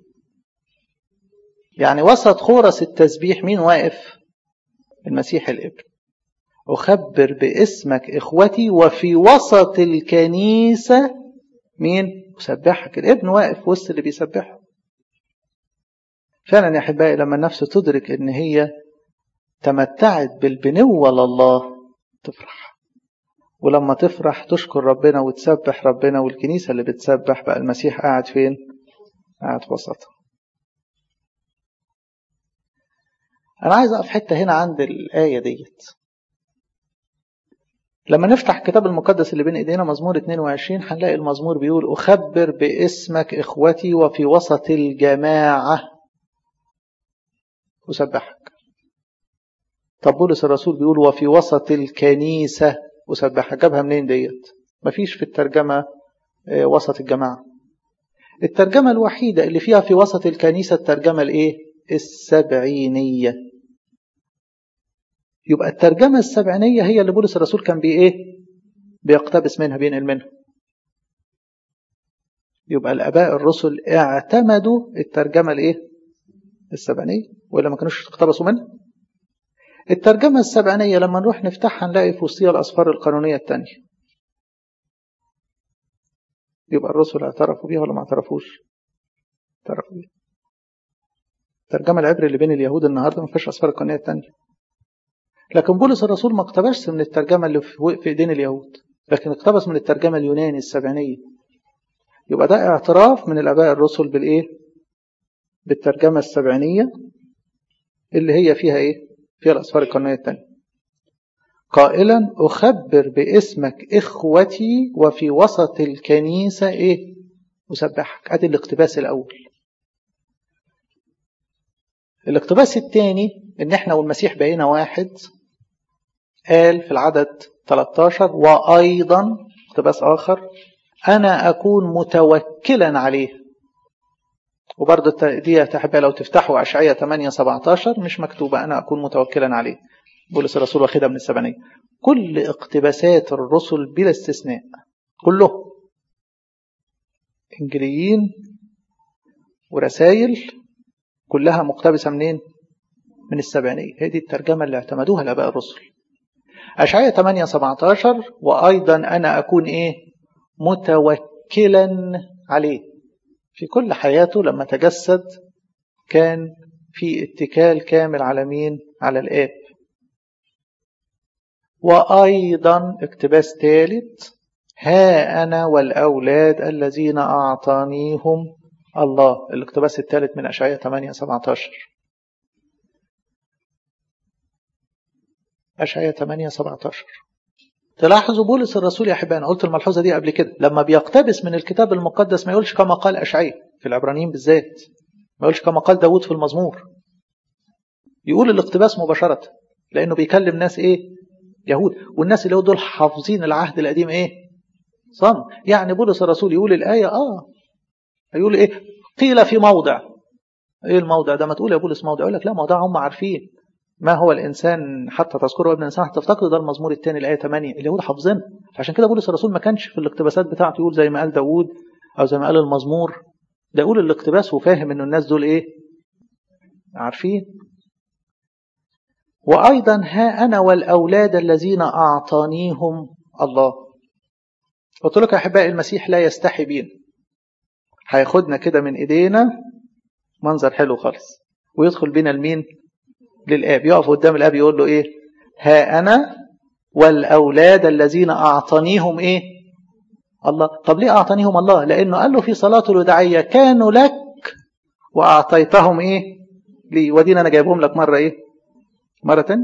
يعني وسط خورس التسبيح مين واقف المسيح الابن أخبر باسمك إخوتي وفي وسط الكنيسة مين أسبحك الابن واقف وسط اللي بيسبحه فعلا يا أحبائي لما النفس تدرك إن هي تمتعت بالبنوة لله تفرح ولما تفرح تشكر ربنا وتسبح ربنا والكنيسة اللي بتسبح بقى المسيح قاعد فين قاعد في وسطها أنا عايز أقف حتة هنا عند الآية ديت لما نفتح الكتاب المقدس اللي بين ايدينا مزمور 22 هنلاقي المزمور بيقول أخبر باسمك إخوتي وفي وسط الجماعة أسبحك طب بولس الرسول بيقول وفي وسط الكنيسة أسبحك جابها منين ديت مفيش في الترجمة وسط الجماعة الترجمة الوحيدة اللي فيها في وسط الكنيسة الترجمة الايه السبعينية يبقى الترجمة السبعينية هي اللي بولس الرسول كان بي ايه بيقتبس منها بينقل منها يبقى الآباء الرسل اعتمدوا الترجمة الايه السبعينية ولا ما كانوش اقتبسوا منها الترجمة السبعينية لما نروح نفتحها نلاقي في وسطها الأسفار القانونية الثانية يبقى الرسل اعترفوا بيها ولا ما اعترفوش اعترفوا بيها الترجمة العبري اللي بين اليهود النهاردة ما فيهاش أسفار القانونية الثانية لكن بولس الرسول ما اقتبسش من الترجمة اللي في ايدين اليهود لكن اقتبس من الترجمة اليوناني السبعينية يبقى ده اعتراف من الآباء الرسل بالإيه بالترجمة السبعينية اللي هي فيها إيه فيها الأسفار القانونية الثانية قائلا أخبر باسمك إخوتي وفي وسط الكنيسة إيه أسبحك أدي الاقتباس الأول الاقتباس الثاني إن إحنا والمسيح بقينا واحد قال في العدد 13 وأيضا اقتباس آخر أنا أكون متوكلا عليه وبرضه دي تحبها لو تفتحوا أشعية 8 17 مش مكتوبة أنا أكون متوكلا عليه بولس الرسول واخدها من السبعينية كل اقتباسات الرسل بلا استثناء كلهم إنجليين ورسائل كلها مقتبسة منين؟ من السبعينية هي دي الترجمة اللي اعتمدوها الآباء الرسل أشعية 8 17 وأيضا أنا أكون إيه؟ متوكلا عليه في كل حياته لما تجسد كان في اتكال كامل على مين؟ على الآب وأيضا اقتباس ثالث ها أنا والأولاد الذين أعطانيهم الله الاقتباس الثالث من أشعية 8 17 أشعية 8 17 تلاحظوا بولس الرسول يا أحبائي أنا قلت الملحوظة دي قبل كده لما بيقتبس من الكتاب المقدس ما يقولش كما قال أشعية في العبرانيين بالذات ما يقولش كما قال داود في المزمور يقول الاقتباس مباشرة لأنه بيكلم ناس إيه يهود والناس اللي دول حافظين العهد القديم إيه صم يعني بولس الرسول يقول الآية آه يقول إيه قيل في موضع إيه الموضع ده ما تقول يا بولس موضع يقول لك لا موضع هم عارفين ما هو الإنسان حتى تذكره ابن الإنسان حتى تفتقده ده المزمور الثاني الآية 8 اليهود حافظين عشان كده بولس الرسول ما كانش في الاقتباسات بتاعته يقول زي ما قال داوود أو زي ما قال المزمور ده يقول الاقتباس وفاهم إنه الناس دول إيه عارفين وأيضا ها أنا والأولاد الذين أعطانيهم الله قلت لك يا أحبائي المسيح لا يستحي بينا هياخدنا كده من إيدينا منظر حلو خالص ويدخل بينا لمين للآب يقف قدام الآب يقول له إيه ها أنا والأولاد الذين أعطانيهم إيه الله طب ليه أعطانيهم الله لأنه قال له في صلاته الوداعية كانوا لك وأعطيتهم إيه لي ودينا أنا جايبهم لك مرة إيه مرة تانية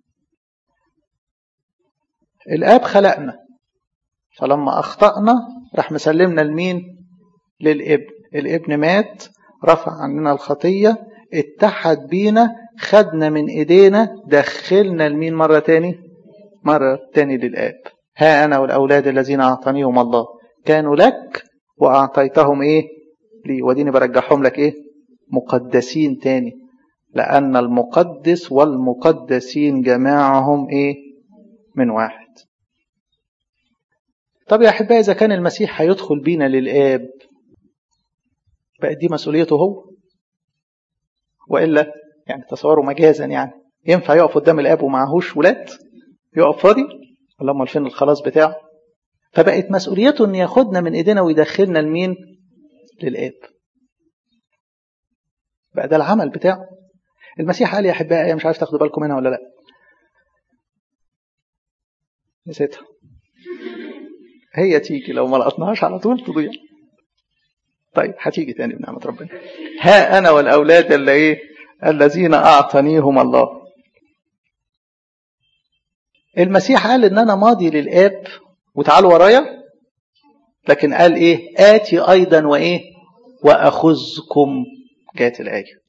الآب خلقنا فلما أخطأنا راح مسلمنا لمين للابن الابن مات رفع عننا الخطية اتحد بينا خدنا من ايدينا دخلنا لمين مرة تاني مرة تاني للآب ها أنا والأولاد الذين أعطانيهم الله كانوا لك وأعطيتهم إيه لي وديني برجعهم لك إيه مقدسين تاني لأن المقدس والمقدسين جماعهم إيه من واحد طب يا أحبائي إذا كان المسيح هيدخل بينا للآب بقت دي مسؤوليته هو وإلا يعني تصوروا مجازا يعني ينفع يقف قدام الاب ومعهوش ولاد يقف فاضي اللهم فين الخلاص بتاعه فبقت مسؤوليته ان ياخدنا من ايدينا ويدخلنا لمين للاب بقى ده العمل بتاعه المسيح قال يا احبائي مش عارف تاخدوا بالكم منها ولا لا نسيتها هي تيجي لو ما لقطناهاش على طول تضيع طيب هتيجي تاني بنعمة ربنا ها أنا والأولاد اللي إيه الذين أعطانيهم الله المسيح قال إن أنا ماضي للآب وتعالوا ورايا لكن قال إيه آتي أيضا وإيه وأخذكم جاءت الآية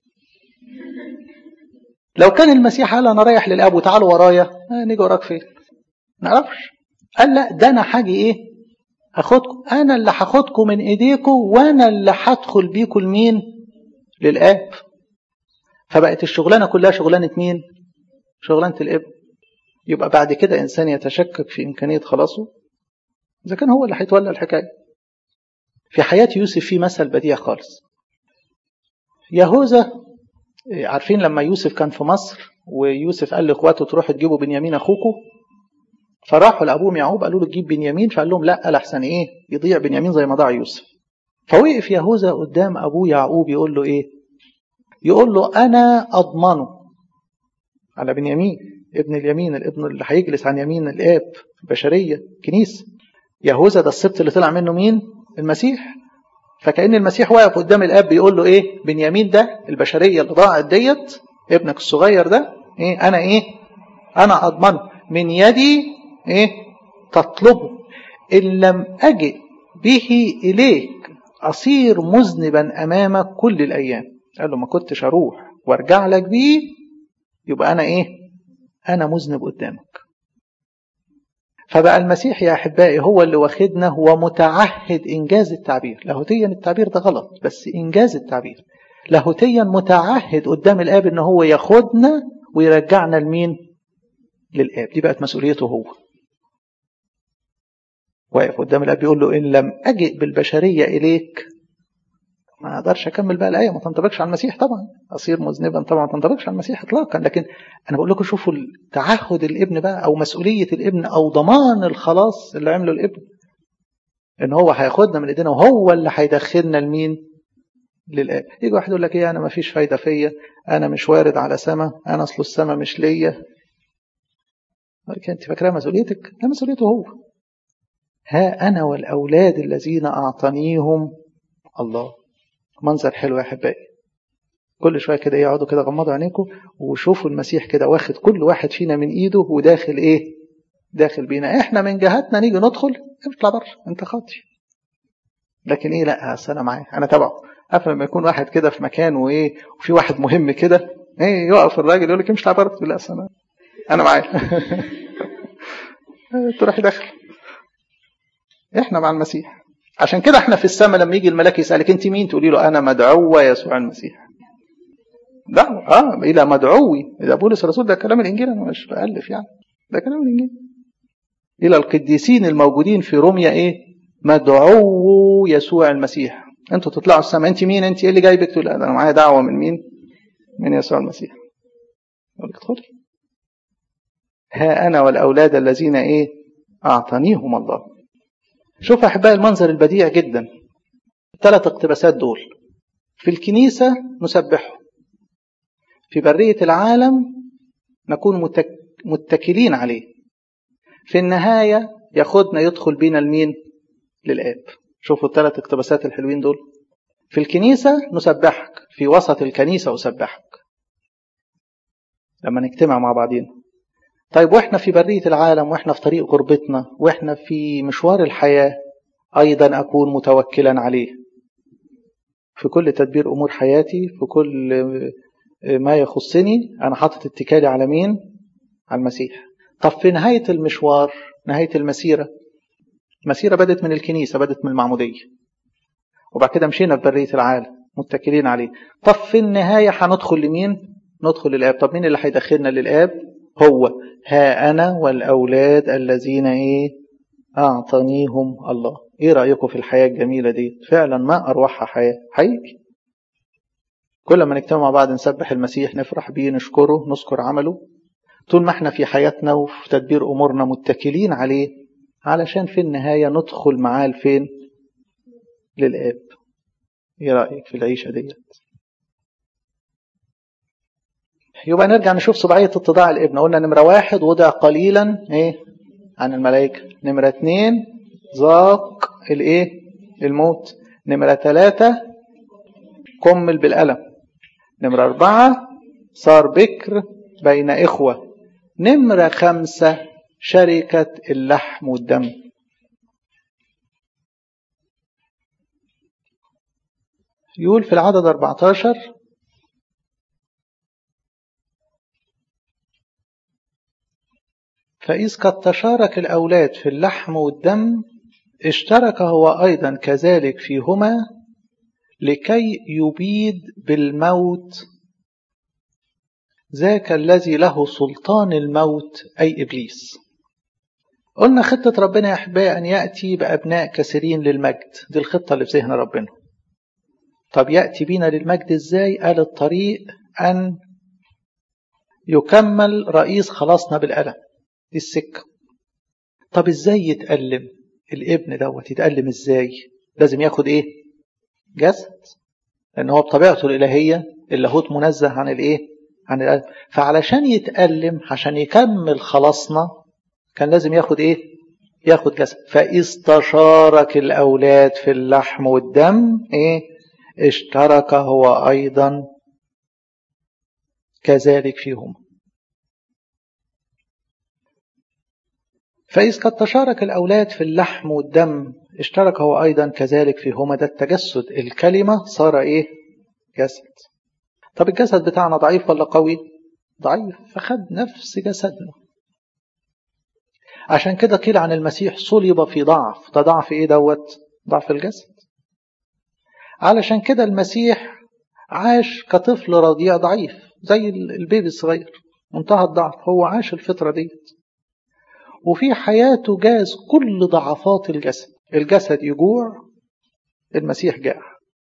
لو كان المسيح قال أنا رايح للآب وتعالوا ورايا آه نيجي وراك فين نعرفش قال لا ده أنا حاجي إيه هاخدكم أنا اللي هاخدكم من إيديكم وأنا اللي هدخل بيكم لمين للآب فبقت الشغلانة كلها شغلانة مين شغلانة الابن يبقى بعد كده إنسان يتشكك في إمكانية خلاصه إذا كان هو اللي هيتولى الحكاية في حياة يوسف في مثل بديع خالص يهوذا عارفين لما يوسف كان في مصر ويوسف قال لاخواته تروحوا تجيبوا بنيامين اخوكم فراحوا لابوهم يعقوب قالوا له تجيب بنيامين فقال لهم لا لحسن ايه يضيع بنيامين زي ما ضاع يوسف فوقف يهوذا قدام ابوه يعقوب يقول له ايه يقول له انا اضمنه على بنيامين ابن اليمين الابن اللي هيجلس عن يمين الاب بشريه كنيسه يهوذا ده السبط اللي طلع منه مين المسيح فكأن المسيح واقف قدام الاب بيقول له ايه بنيامين ده البشريه اللي ضاعت ديت ابنك الصغير ده ايه انا ايه انا اضمنه من يدي ايه تطلبه ان لم اجئ به اليك اصير مذنبا امامك كل الايام قال له ما كنتش اروح وارجع لك بيه يبقى انا ايه انا مذنب قدامك فبقى المسيح يا أحبائي هو اللي واخدنا هو متعهد إنجاز التعبير لاهوتيا التعبير ده غلط بس إنجاز التعبير لاهوتيا متعهد قدام الآب إن هو ياخدنا ويرجعنا لمين للآب دي بقت مسؤوليته هو واقف قدام الآب يقول له إن لم أجئ بالبشرية إليك ما اقدرش اكمل بقى الايه ما تنطبقش على المسيح طبعا اصير مذنبا طبعا ما تنطبقش على المسيح اطلاقا لكن انا بقول لكم شوفوا تعهد الابن بقى او مسؤوليه الابن او ضمان الخلاص اللي عمله الابن ان هو هياخدنا من ايدينا وهو اللي هيدخلنا لمين للاب يجي واحد يقول لك ايه انا ما فيش فايده فيا انا مش وارد على سما انا اصل السما مش ليا انت فاكرها مسؤوليتك لا مسؤوليته هو ها انا والاولاد الذين اعطانيهم الله منظر حلو يا احبائي كل شويه كده يقعدوا كده غمضوا عينيكم وشوفوا المسيح كده واخد كل واحد فينا من ايده وداخل ايه داخل بينا احنا من جهتنا نيجي ندخل اطلع بره انت خاطي لكن ايه لا انا معاه انا تبعه عارف لما يكون واحد كده في مكان وايه وفي واحد مهم كده ايه يقف الراجل يقول لك امشي بره تقول لا انا انا معاه تروح داخل احنا مع المسيح عشان كده احنا في السماء لما يجي الملاك يسألك انت مين تقولي له انا مدعوة يسوع المسيح دعوة اه الى مدعوي اذا بولس الرسول ده كلام الانجيل انا مش بألف يعني ده كلام الانجيل الى القديسين الموجودين في روميا ايه مدعو يسوع المسيح انتوا تطلعوا السماء انت مين انت ايه اللي جايبك تقول انا معايا دعوة من مين من يسوع المسيح يقول لك ادخلي ها انا والاولاد الذين ايه اعطانيهم الله شوف أحبائي المنظر البديع جدا الثلاث اقتباسات دول في الكنيسة نسبحه في برية العالم نكون متك... متكلين عليه في النهاية ياخدنا يدخل بينا المين للآب شوفوا الثلاث اقتباسات الحلوين دول في الكنيسة نسبحك في وسط الكنيسة أسبحك لما نجتمع مع بعضين طيب واحنا في برية العالم واحنا في طريق غربتنا واحنا في مشوار الحياة أيضا أكون متوكلا عليه في كل تدبير أمور حياتي في كل ما يخصني أنا حاطط اتكالي على مين؟ على المسيح طب في نهاية المشوار نهاية المسيرة المسيرة بدت من الكنيسة بدت من المعمودية وبعد كده مشينا في برية العالم متكلين عليه طب في النهاية هندخل لمين؟ ندخل للآب طب مين اللي هيدخلنا للآب؟ هو ها أنا والأولاد الذين إيه أعطانيهم الله إيه رأيكم في الحياة الجميلة دي فعلا ما أروحها حياة حقيقي كل ما نجتمع مع بعض نسبح المسيح نفرح بيه نشكره نذكر عمله طول ما احنا في حياتنا وفي تدبير أمورنا متكلين عليه علشان في النهاية ندخل معاه لفين للآب ايه رأيك في العيشة ديت يبقى نرجع نشوف سبعية اتضاع الابن قلنا نمرة واحد وضع قليلا ايه عن الملائكة نمرة اتنين ذاق الايه الموت نمرة ثلاثة كمل بالألم نمرة أربعة صار بكر بين إخوة نمرة خمسة شركة اللحم والدم يقول في العدد 14 فإذ قد تشارك الأولاد في اللحم والدم اشترك هو أيضا كذلك فيهما لكي يبيد بالموت ذاك الذي له سلطان الموت أي إبليس قلنا خطة ربنا يا أحبائي أن يأتي بأبناء كثيرين للمجد دي الخطة اللي في ذهن ربنا طب يأتي بينا للمجد إزاي قال الطريق أن يكمل رئيس خلاصنا بالألم دي السكة طب إزاي يتألم الابن دوت يتألم إزاي لازم ياخد إيه جسد لأن هو بطبيعته الإلهية اللاهوت منزه عن الإيه عن الألم فعلشان يتألم عشان يكمل خلاصنا كان لازم ياخد إيه ياخد جسد فإذ تشارك الأولاد في اللحم والدم إيه اشترك هو أيضا كذلك فيهم فإذ قد تشارك الأولاد في اللحم والدم اشترك هو أيضا كذلك فيهما ده التجسد الكلمة صار إيه جسد طب الجسد بتاعنا ضعيف ولا قوي ضعيف فخد نفس جسدنا عشان كده قيل عن المسيح صلب في ضعف ده ضعف ايه دوت ضعف الجسد علشان كده المسيح عاش كطفل رضيع ضعيف زي البيبي الصغير منتهى الضعف هو عاش الفترة ديت وفي حياته جاز كل ضعفات الجسد الجسد يجوع المسيح جاع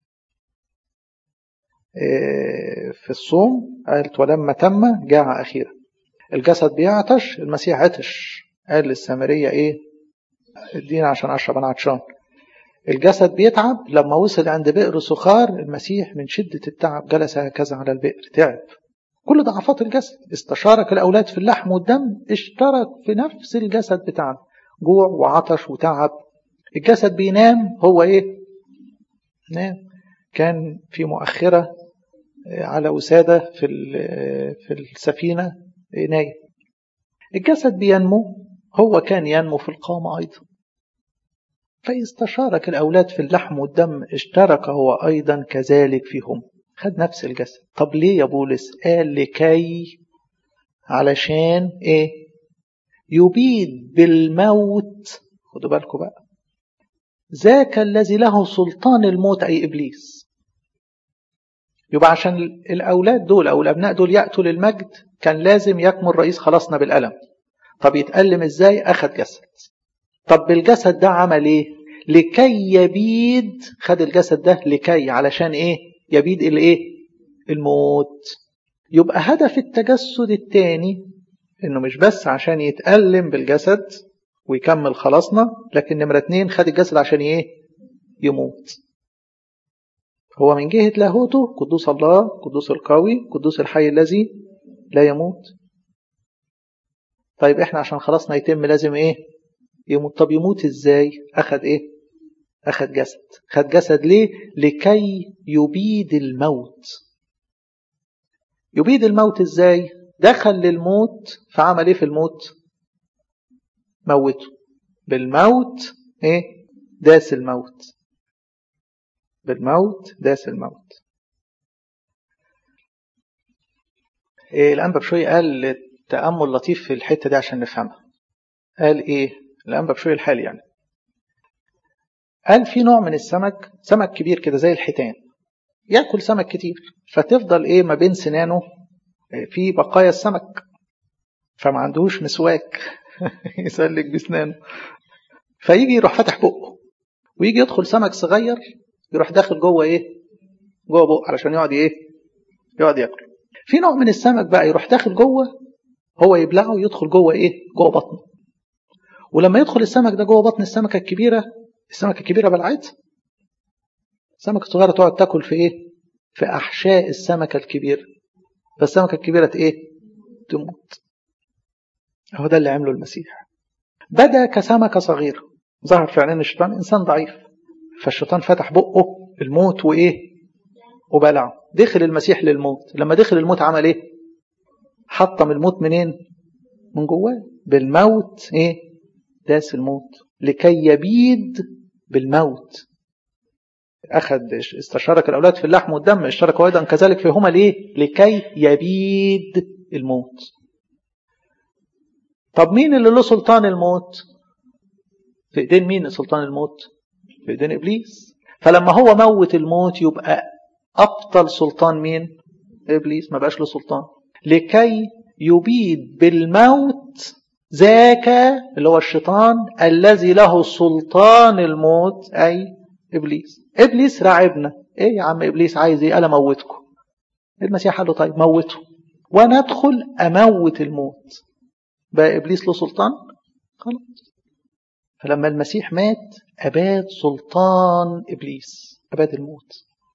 في الصوم قالت ولما تم جاع أخيرا الجسد بيعطش المسيح عطش قال للسامرية إيه ادينا عشان أشرب أنا عطشان الجسد بيتعب لما وصل عند بئر سخار المسيح من شدة التعب جلس هكذا على البئر تعب كل ضعفات الجسد استشارك الأولاد في اللحم والدم اشترك في نفس الجسد بتاعنا جوع وعطش وتعب الجسد بينام هو ايه نام كان في مؤخرة على وسادة في في السفينة نايم الجسد بينمو هو كان ينمو في القامة أيضا فاستشارك الأولاد في اللحم والدم اشترك هو أيضا كذلك فيهم خد نفس الجسد طب ليه يا بولس قال لكي علشان ايه يبيد بالموت خدوا بالكم بقى ذاك الذي له سلطان الموت أي إبليس يبقى عشان الأولاد دول أو الأبناء دول يأتوا للمجد كان لازم يكمل رئيس خلاصنا بالألم طب يتألم إزاي أخد جسد طب بالجسد ده عمل إيه لكي يبيد خد الجسد ده لكي علشان إيه يبيد الإيه الموت يبقى هدف التجسد الثاني إنه مش بس عشان يتألم بالجسد ويكمل خلاصنا لكن نمرة اتنين خد الجسد عشان ايه يموت هو من جهة لاهوته قدوس الله قدوس القوي قدوس الحي الذي لا يموت طيب احنا عشان خلاصنا يتم لازم ايه يموت طب يموت ازاي اخد ايه اخد جسد خد جسد ليه لكي يبيد الموت يبيد الموت ازاي دخل للموت فعمل ايه في الموت موته بالموت ايه داس الموت بالموت داس الموت إيه الأنبا بشوي قال تأمل لطيف في الحتة دي عشان نفهمها قال إيه الأنبا بشوي الحالي يعني قال في نوع من السمك سمك كبير كده زي الحيتان ياكل سمك كتير فتفضل ايه ما بين سنانه في بقايا السمك فما عندهوش مسواك يسلك بسنانه فيجي يروح فاتح بقه ويجي يدخل سمك صغير يروح داخل جوه ايه جوه بقه علشان يقعد ايه يقعد ياكل في نوع من السمك بقى يروح داخل جوه هو يبلعه ويدخل جوه ايه جوه بطنه ولما يدخل السمك ده جوه بطن السمكه الكبيره السمكه الكبيره بلعتها السمكه الصغيره تقعد تاكل في ايه في احشاء السمكه الكبيره فالسمكه الكبيره ايه تموت هو ده اللي عمله المسيح بدا كسمكه صغيره ظهر في عينين الشيطان انسان ضعيف فالشيطان فتح بقه الموت وايه وبلعه دخل المسيح للموت لما دخل الموت عمل ايه حطم الموت منين من جواه بالموت ايه داس الموت لكي يبيد بالموت أخذ استشارك الأولاد في اللحم والدم اشتركوا أيضا كذلك فيهما ليه لكي يبيد الموت طب مين اللي له سلطان الموت في ايدين مين سلطان الموت في ايدين ابليس فلما هو موت الموت يبقى ابطل سلطان مين ابليس ما بقاش له سلطان لكي يبيد بالموت ذاك اللي هو الشيطان الذي له سلطان الموت اي ابليس ابليس راعبنا ايه يا عم ابليس عايز ايه انا موتكم المسيح قال له طيب موته وانا ادخل اموت الموت بقى ابليس له سلطان خلاص فلما المسيح مات اباد سلطان ابليس اباد الموت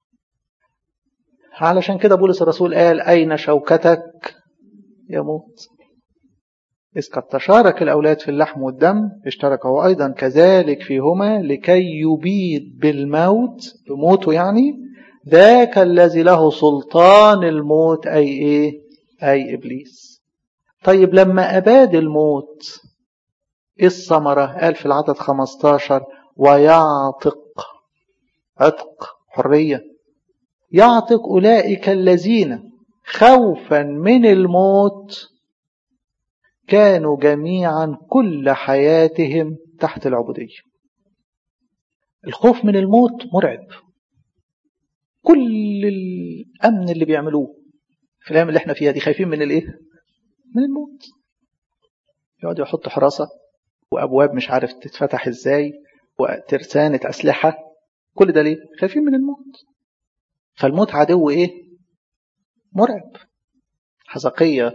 علشان كده بولس الرسول قال اين شوكتك يموت إذ قد تشارك الأولاد في اللحم والدم اشترك هو أيضا كذلك فيهما لكي يبيد بالموت بموته يعني ذاك الذي له سلطان الموت أي إيه أي إبليس طيب لما أباد الموت إيه الثمرة قال في العدد 15 ويعتق عتق حرية يعتق أولئك الذين خوفا من الموت كانوا جميعا كل حياتهم تحت العبودية الخوف من الموت مرعب كل الأمن اللي بيعملوه في الأيام اللي احنا فيها دي خايفين من الايه من الموت يقعدوا يحطوا حراسة وأبواب مش عارف تتفتح ازاي وترسانة أسلحة كل ده ليه خايفين من الموت فالموت عدو ايه مرعب حزقية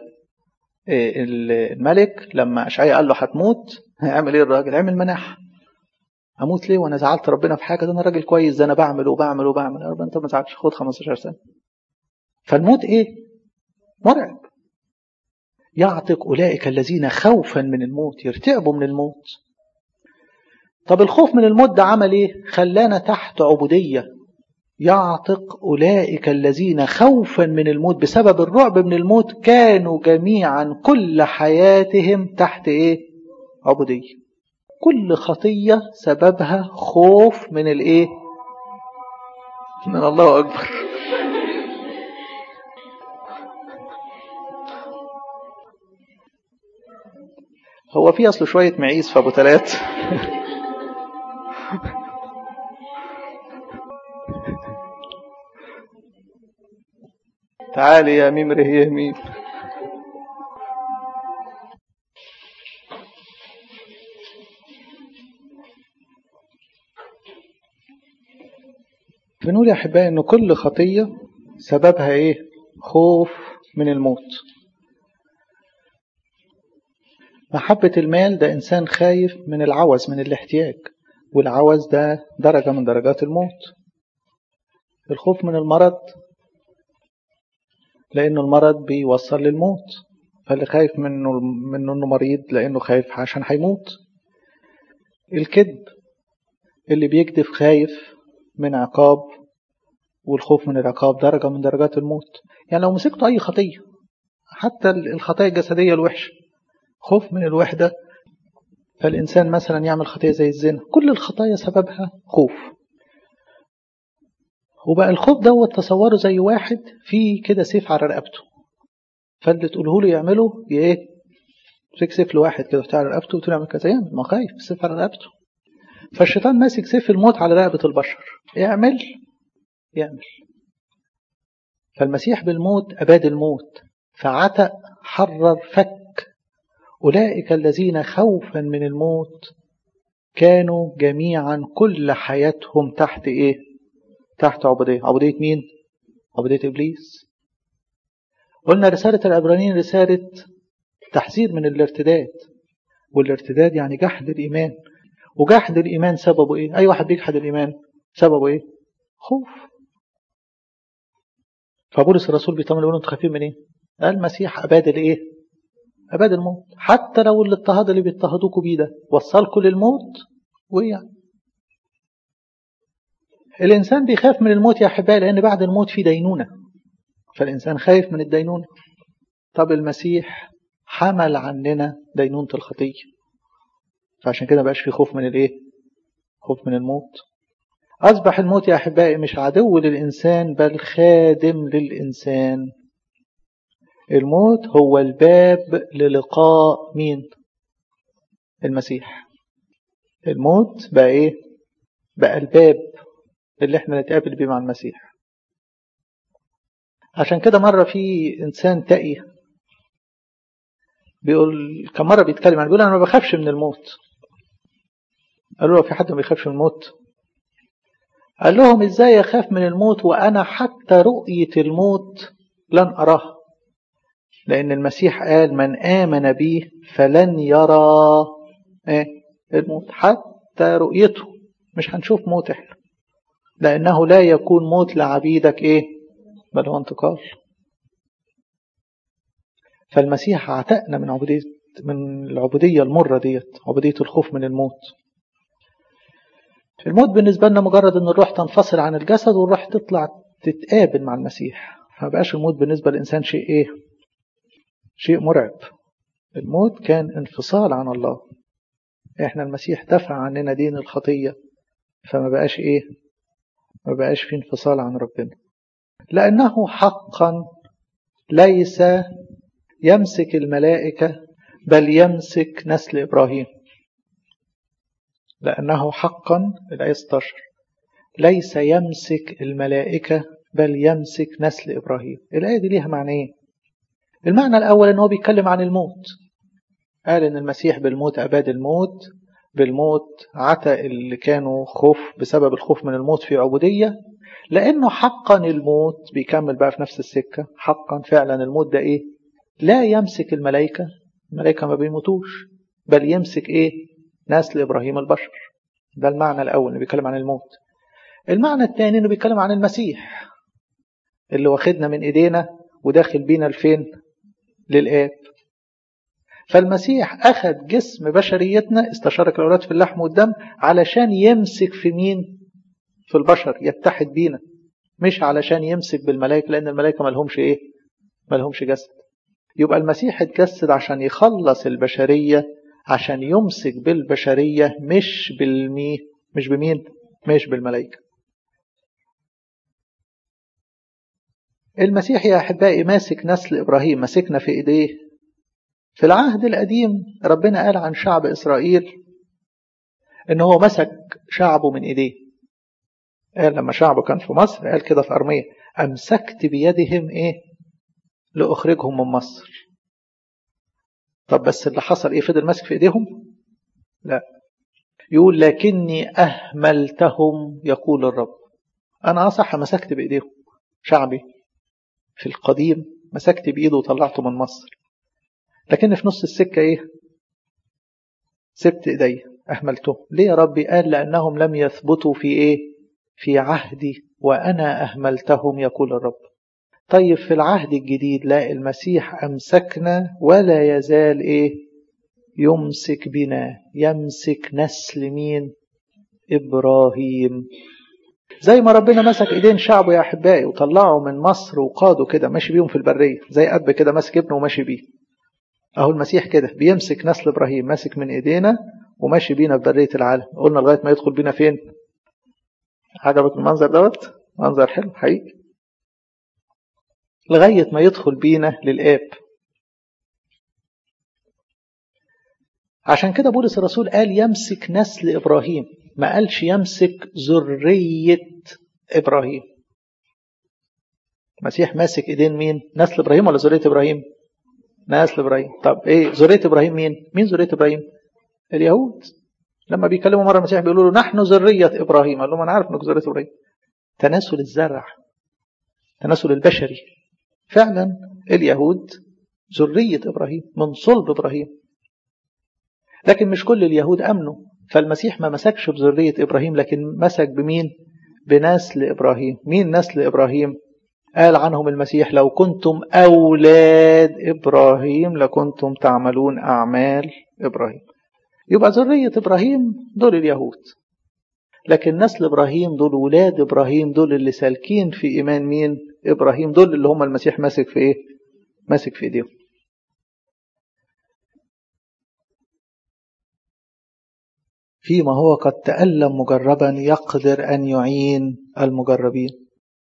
الملك لما أشعياء قال له هتموت هيعمل ايه الراجل عمل مناح اموت ليه وانا زعلت ربنا في حاجه ده انا راجل كويس ده انا بعمل وبعمل وبعمل يا رب انت ما تزعلش خد 15 سنه فالموت ايه مرعب يعتق اولئك الذين خوفا من الموت يرتعبوا من الموت طب الخوف من الموت ده عمل ايه خلانا تحت عبوديه يعتق اولئك الذين خوفا من الموت بسبب الرعب من الموت كانوا جميعا كل حياتهم تحت ايه عبوديه كل خطية سببها خوف من الايه من الله أكبر هو في أصل شوية معيز في أبو تلات تعالي يا ميم ره ميم بنقول يا أحبائي أن كل خطية سببها إيه؟ خوف من الموت محبة المال ده إنسان خايف من العوز من الاحتياج والعوز ده درجة من درجات الموت الخوف من المرض لأنه المرض بيوصل للموت فاللي خايف منه منه انه مريض لأنه خايف عشان هيموت الكذب اللي بيكذب خايف من عقاب والخوف من العقاب درجة من درجات الموت يعني لو مسكتوا أي خطية حتى الخطايا الجسدية الوحشة خوف من الوحدة فالإنسان مثلا يعمل خطية زي الزنا كل الخطايا سببها خوف وبقى الخوف دوت تصوره زي واحد فيه كده سيف على رقبته فاللي تقوله له يعمله ايه تمسك سيف لواحد كده بتاع رقبته وتقول يعمل كذا يعمل ما خايف سيف على رقبته فالشيطان ماسك سيف الموت على رقبة البشر يعمل يعمل فالمسيح بالموت أباد الموت فعتق حرر فك أولئك الذين خوفا من الموت كانوا جميعا كل حياتهم تحت إيه تحت عبودية عبودية مين عبودية إبليس قلنا رسالة العبرانيين رسالة تحذير من الارتداد والارتداد يعني جحد الإيمان وجحد الإيمان سببه إيه أي واحد بيجحد الإيمان سببه إيه خوف فبولس الرسول بيطمن يقول انتوا خايفين من ايه؟ قال المسيح اباد الايه؟ اباد الموت حتى لو الاضطهاد اللي بيضطهدوكوا بيه ده وصلكوا للموت وايه يعني؟ الانسان بيخاف من الموت يا احبائي لان بعد الموت في دينونه فالانسان خايف من الدينونه طب المسيح حمل عننا دينونه الخطيه فعشان كده بقاش في خوف من الايه؟ خوف من الموت أصبح الموت يا أحبائي مش عدو للإنسان بل خادم للإنسان الموت هو الباب للقاء مين المسيح الموت بقى إيه بقى الباب اللي احنا نتقابل بيه مع المسيح عشان كده مرة في إنسان تقي بيقول كم مرة بيتكلم عنه بيقول أنا ما بخافش من الموت قالوا له في حد ما بيخافش من الموت قال لهم ازاي اخاف من الموت وانا حتى رؤية الموت لن اراه لان المسيح قال من امن بي فلن يرى ايه الموت حتى رؤيته مش هنشوف موت احنا لانه لا يكون موت لعبيدك ايه بل هو انتقال فالمسيح عتقنا من عبودية من العبودية المرة ديت عبودية الخوف من الموت الموت بالنسبة لنا مجرد ان الروح تنفصل عن الجسد والروح تطلع تتقابل مع المسيح فما بقاش الموت بالنسبة للإنسان شيء ايه شيء مرعب الموت كان انفصال عن الله احنا المسيح دفع عننا دين الخطية فما بقاش ايه ما بقاش في انفصال عن ربنا لأنه حقا ليس يمسك الملائكة بل يمسك نسل إبراهيم لأنه حقا الآية 16 ليس يمسك الملائكة بل يمسك نسل إبراهيم الآية دي ليها معنيين المعنى الأول أنه بيتكلم عن الموت قال أن المسيح بالموت أباد الموت بالموت عتى اللي كانوا خوف بسبب الخوف من الموت في عبودية لأنه حقا الموت بيكمل بقى في نفس السكة حقا فعلا الموت ده إيه لا يمسك الملائكة الملائكة ما بيموتوش بل يمسك إيه نسل إبراهيم البشر ده المعنى الأول اللي بيتكلم عن الموت المعنى الثاني انه بيتكلم عن المسيح اللي واخدنا من ايدينا وداخل بينا لفين للآب فالمسيح أخذ جسم بشريتنا استشارك الأولاد في اللحم والدم علشان يمسك في مين في البشر يتحد بينا مش علشان يمسك بالملائكة لأن الملائكة ملهمش إيه ملهمش جسد يبقى المسيح اتجسد عشان يخلص البشرية عشان يمسك بالبشرية مش بالمي مش بمين مش بالملائكة المسيح يا أحبائي ماسك نسل إبراهيم ماسكنا في إيديه في العهد القديم ربنا قال عن شعب إسرائيل إن هو مسك شعبه من إيديه قال لما شعبه كان في مصر قال كده في أرمية أمسكت بيدهم إيه لأخرجهم من مصر طب بس اللي حصل إيه فضل ماسك في إيديهم لا يقول لكني أهملتهم يقول الرب أنا أصح مسكت بإيديهم شعبي في القديم مسكت بإيده وطلعته من مصر لكن في نص السكة إيه سبت إيدي أهملته ليه يا ربي قال لأنهم لم يثبتوا في إيه في عهدي وأنا أهملتهم يقول الرب طيب في العهد الجديد لا المسيح أمسكنا ولا يزال إيه يمسك بنا يمسك نسل مين إبراهيم زي ما ربنا مسك ايدين شعبه يا احبائي وطلعه من مصر وقاده كده ماشي بيهم في البريه زي اب كده ماسك ابنه وماشي بيه اهو المسيح كده بيمسك نسل ابراهيم ماسك من ايدينا وماشي بينا في بريه العالم قلنا لغايه ما يدخل بينا فين عجبك المنظر دوت منظر حلو حقيقي لغايه ما يدخل بينا للاب عشان كده بولس الرسول قال يمسك نسل ابراهيم ما قالش يمسك ذرية إبراهيم المسيح ماسك إيدين مين نسل إبراهيم ولا ذرية إبراهيم نسل إبراهيم طب إيه ذرية إبراهيم مين مين ذرية إبراهيم اليهود لما بيكلموا مرة المسيح بيقولوا له نحن ذرية إبراهيم قال لهم أنا عارف إنك ذرية إبراهيم تناسل الزرع تناسل البشري فعلا اليهود ذرية إبراهيم من صلب إبراهيم لكن مش كل اليهود أمنوا فالمسيح ما مسكش بذرية إبراهيم لكن مسك بمين بنسل إبراهيم مين نسل إبراهيم قال عنهم المسيح لو كنتم أولاد إبراهيم لكنتم تعملون أعمال إبراهيم يبقى ذرية إبراهيم دول اليهود لكن نسل إبراهيم دول ولاد إبراهيم دول اللي سالكين في إيمان مين إبراهيم دول اللي هم المسيح ماسك في إيه ماسك في إيديهم فيما هو قد تألم مجربا يقدر أن يعين المجربين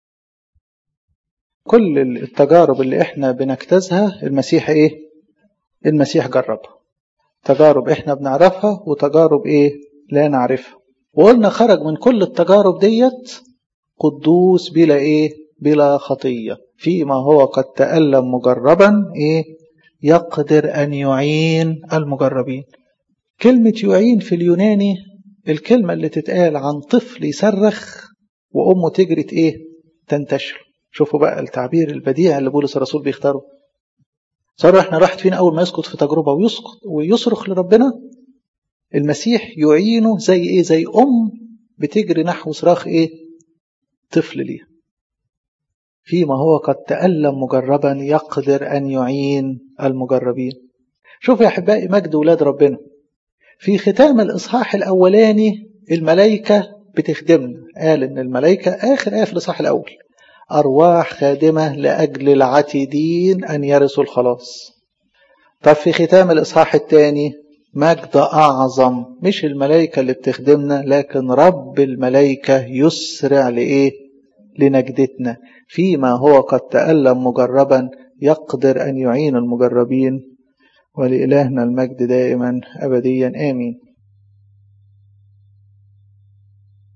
كل التجارب اللي احنا بنجتازها المسيح ايه المسيح جربها تجارب احنا بنعرفها وتجارب ايه لا نعرفها وقلنا خرج من كل التجارب ديت قدوس بلا ايه بلا خطية فيما هو قد تألم مجربا ايه يقدر أن يعين المجربين كلمة يعين في اليوناني الكلمة اللي تتقال عن طفل يصرخ وأمه تجري إيه تنتشر شوفوا بقى التعبير البديع اللي بولس الرسول بيختاره صار احنا راحت فينا أول ما يسقط في تجربة ويسقط ويصرخ لربنا المسيح يعينه زي إيه زي أم بتجري نحو صراخ إيه طفل ليها فيما هو قد تألم مجربا يقدر أن يعين المجربين شوفوا يا أحبائي مجد ولاد ربنا في ختام الإصحاح الأولاني الملائكة بتخدمنا قال إن الملائكة آخر آية في الإصحاح الأول أرواح خادمة لأجل العتيدين أن يرثوا الخلاص طب في ختام الإصحاح الثاني مجد أعظم مش الملائكة اللي بتخدمنا لكن رب الملائكة يسرع لإيه لنجدتنا فيما هو قد تألم مجربا يقدر أن يعين المجربين ولإلهنا المجد دائما أبديا آمين